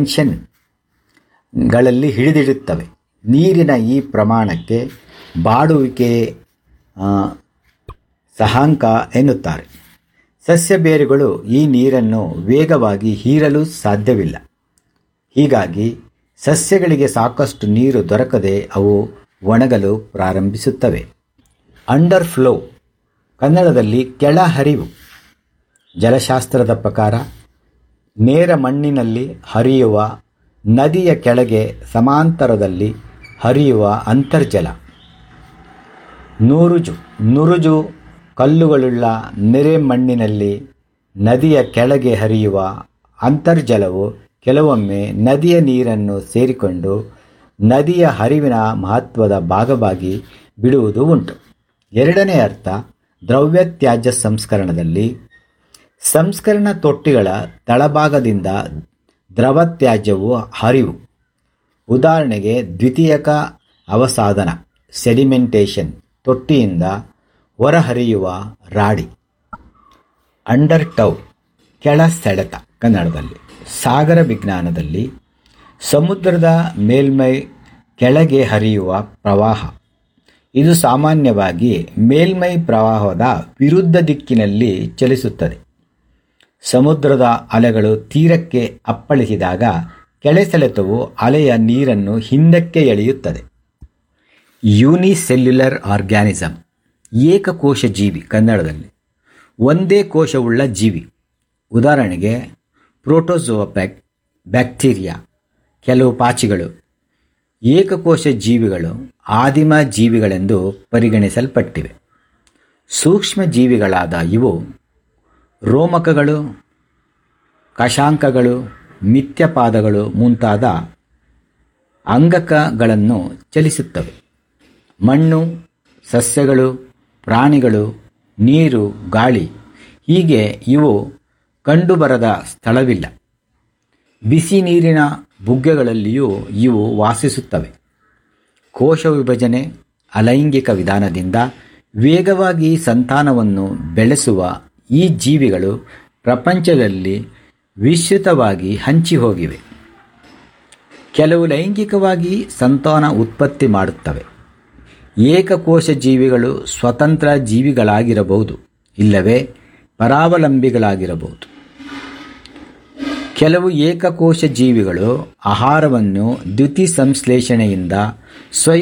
ಟೆನ್ಷನ್ಗಳಲ್ಲಿ ಹಿಡಿದಿಡುತ್ತವೆ ನೀರಿನ ಈ ಪ್ರಮಾಣಕ್ಕೆ ಬಾಡುವಿಕೆ ಆ, ಸಹಾಂಕ ಎನ್ನುತ್ತಾರೆ ಸಸ್ಯ ಬೇರುಗಳು ಈ ನೀರನ್ನು ವೇಗವಾಗಿ ಹೀರಲು ಸಾಧ್ಯವಿಲ್ಲ ಹೀಗಾಗಿ ಸಸ್ಯಗಳಿಗೆ ಸಾಕಷ್ಟು ನೀರು ದೊರಕದೆ ಅವು ಒಣಗಲು ಪ್ರಾರಂಭಿಸುತ್ತವೆ ಅಂಡರ್ ಫ್ಲೋ ಕನ್ನಡದಲ್ಲಿ ಕೆಳಹರಿವು ಜಲಶಾಸ್ತ್ರದ ಪ್ರಕಾರ ನೇರ ಮಣ್ಣಿನಲ್ಲಿ ಹರಿಯುವ ನದಿಯ ಕೆಳಗೆ ಸಮಾಂತರದಲ್ಲಿ ಹರಿಯುವ ಅಂತರ್ಜಲ ನೂರುಜು ನುರುಜು ಕಲ್ಲುಗಳುಳ್ಳ ನೆರೆ ಮಣ್ಣಿನಲ್ಲಿ ನದಿಯ ಕೆಳಗೆ ಹರಿಯುವ ಅಂತರ್ಜಲವು ಕೆಲವೊಮ್ಮೆ ನದಿಯ ನೀರನ್ನು ಸೇರಿಕೊಂಡು ನದಿಯ ಹರಿವಿನ ಮಹತ್ವದ ಭಾಗವಾಗಿ ಬಿಡುವುದು ಉಂಟು ಎರಡನೇ ಅರ್ಥ ದ್ರವ್ಯ ತ್ಯಾಜ್ಯ ಸಂಸ್ಕರಣದಲ್ಲಿ ಸಂಸ್ಕರಣ ತೊಟ್ಟಿಗಳ ತಳಭಾಗದಿಂದ ದ್ರವ ತ್ಯಾಜ್ಯವು ಹರಿವು ಉದಾಹರಣೆಗೆ ದ್ವಿತೀಯಕ ಅವಸಾದನ ಸೆಡಿಮೆಂಟೇಷನ್ ತೊಟ್ಟಿಯಿಂದ ಹೊರಹರಿಯುವ ರಾಡಿ ಅಂಡರ್ ಟೌ ಕೆಳ ಸೆಳೆತ ಕನ್ನಡದಲ್ಲಿ ಸಾಗರ ವಿಜ್ಞಾನದಲ್ಲಿ ಸಮುದ್ರದ ಮೇಲ್ಮೈ ಕೆಳಗೆ ಹರಿಯುವ ಪ್ರವಾಹ ಇದು ಸಾಮಾನ್ಯವಾಗಿ ಮೇಲ್ಮೈ ಪ್ರವಾಹದ ವಿರುದ್ಧ ದಿಕ್ಕಿನಲ್ಲಿ ಚಲಿಸುತ್ತದೆ ಸಮುದ್ರದ ಅಲೆಗಳು ತೀರಕ್ಕೆ ಅಪ್ಪಳಿಸಿದಾಗ ಕೆಳೆಸೆಳೆತವು ಅಲೆಯ ನೀರನ್ನು ಹಿಂದಕ್ಕೆ ಎಳೆಯುತ್ತದೆ ಯೂನಿಸೆಲ್ಯುಲರ್ ಆರ್ಗ್ಯಾನಿಸಮ್ ಏಕಕೋಶ ಜೀವಿ ಕನ್ನಡದಲ್ಲಿ ಒಂದೇ ಕೋಶವುಳ್ಳ ಜೀವಿ ಉದಾಹರಣೆಗೆ ಪ್ರೋಟೋಜೋವಾ ಬ್ಯಾಕ್ ಬ್ಯಾಕ್ಟೀರಿಯಾ ಕೆಲವು ಪಾಚಿಗಳು ಏಕಕೋಶ ಜೀವಿಗಳು ಆದಿಮ ಜೀವಿಗಳೆಂದು ಪರಿಗಣಿಸಲ್ಪಟ್ಟಿವೆ ಸೂಕ್ಷ್ಮ ಜೀವಿಗಳಾದ ಇವು ರೋಮಕಗಳು ಕಶಾಂಕಗಳು ಮಿಥ್ಯಪಾದಗಳು ಮುಂತಾದ ಅಂಗಕಗಳನ್ನು ಚಲಿಸುತ್ತವೆ ಮಣ್ಣು ಸಸ್ಯಗಳು ಪ್ರಾಣಿಗಳು ನೀರು ಗಾಳಿ ಹೀಗೆ ಇವು ಕಂಡುಬರದ ಸ್ಥಳವಿಲ್ಲ ಬಿಸಿ ನೀರಿನ ಬುಗ್ಗೆಗಳಲ್ಲಿಯೂ ಇವು ವಾಸಿಸುತ್ತವೆ ಕೋಶ ವಿಭಜನೆ ಅಲೈಂಗಿಕ ವಿಧಾನದಿಂದ ವೇಗವಾಗಿ ಸಂತಾನವನ್ನು ಬೆಳೆಸುವ ಈ ಜೀವಿಗಳು ಪ್ರಪಂಚದಲ್ಲಿ ವಿಸ್ತೃತವಾಗಿ ಹಂಚಿ ಹೋಗಿವೆ ಕೆಲವು ಲೈಂಗಿಕವಾಗಿ ಸಂತಾನ ಉತ್ಪತ್ತಿ ಮಾಡುತ್ತವೆ ಏಕಕೋಶ ಜೀವಿಗಳು ಸ್ವತಂತ್ರ ಜೀವಿಗಳಾಗಿರಬಹುದು ಇಲ್ಲವೇ ಪರಾವಲಂಬಿಗಳಾಗಿರಬಹುದು ಕೆಲವು ಏಕಕೋಶ ಜೀವಿಗಳು ಆಹಾರವನ್ನು ದ್ಯುತಿ ಸಂಶ್ಲೇಷಣೆಯಿಂದ ಸ್ವಯಂ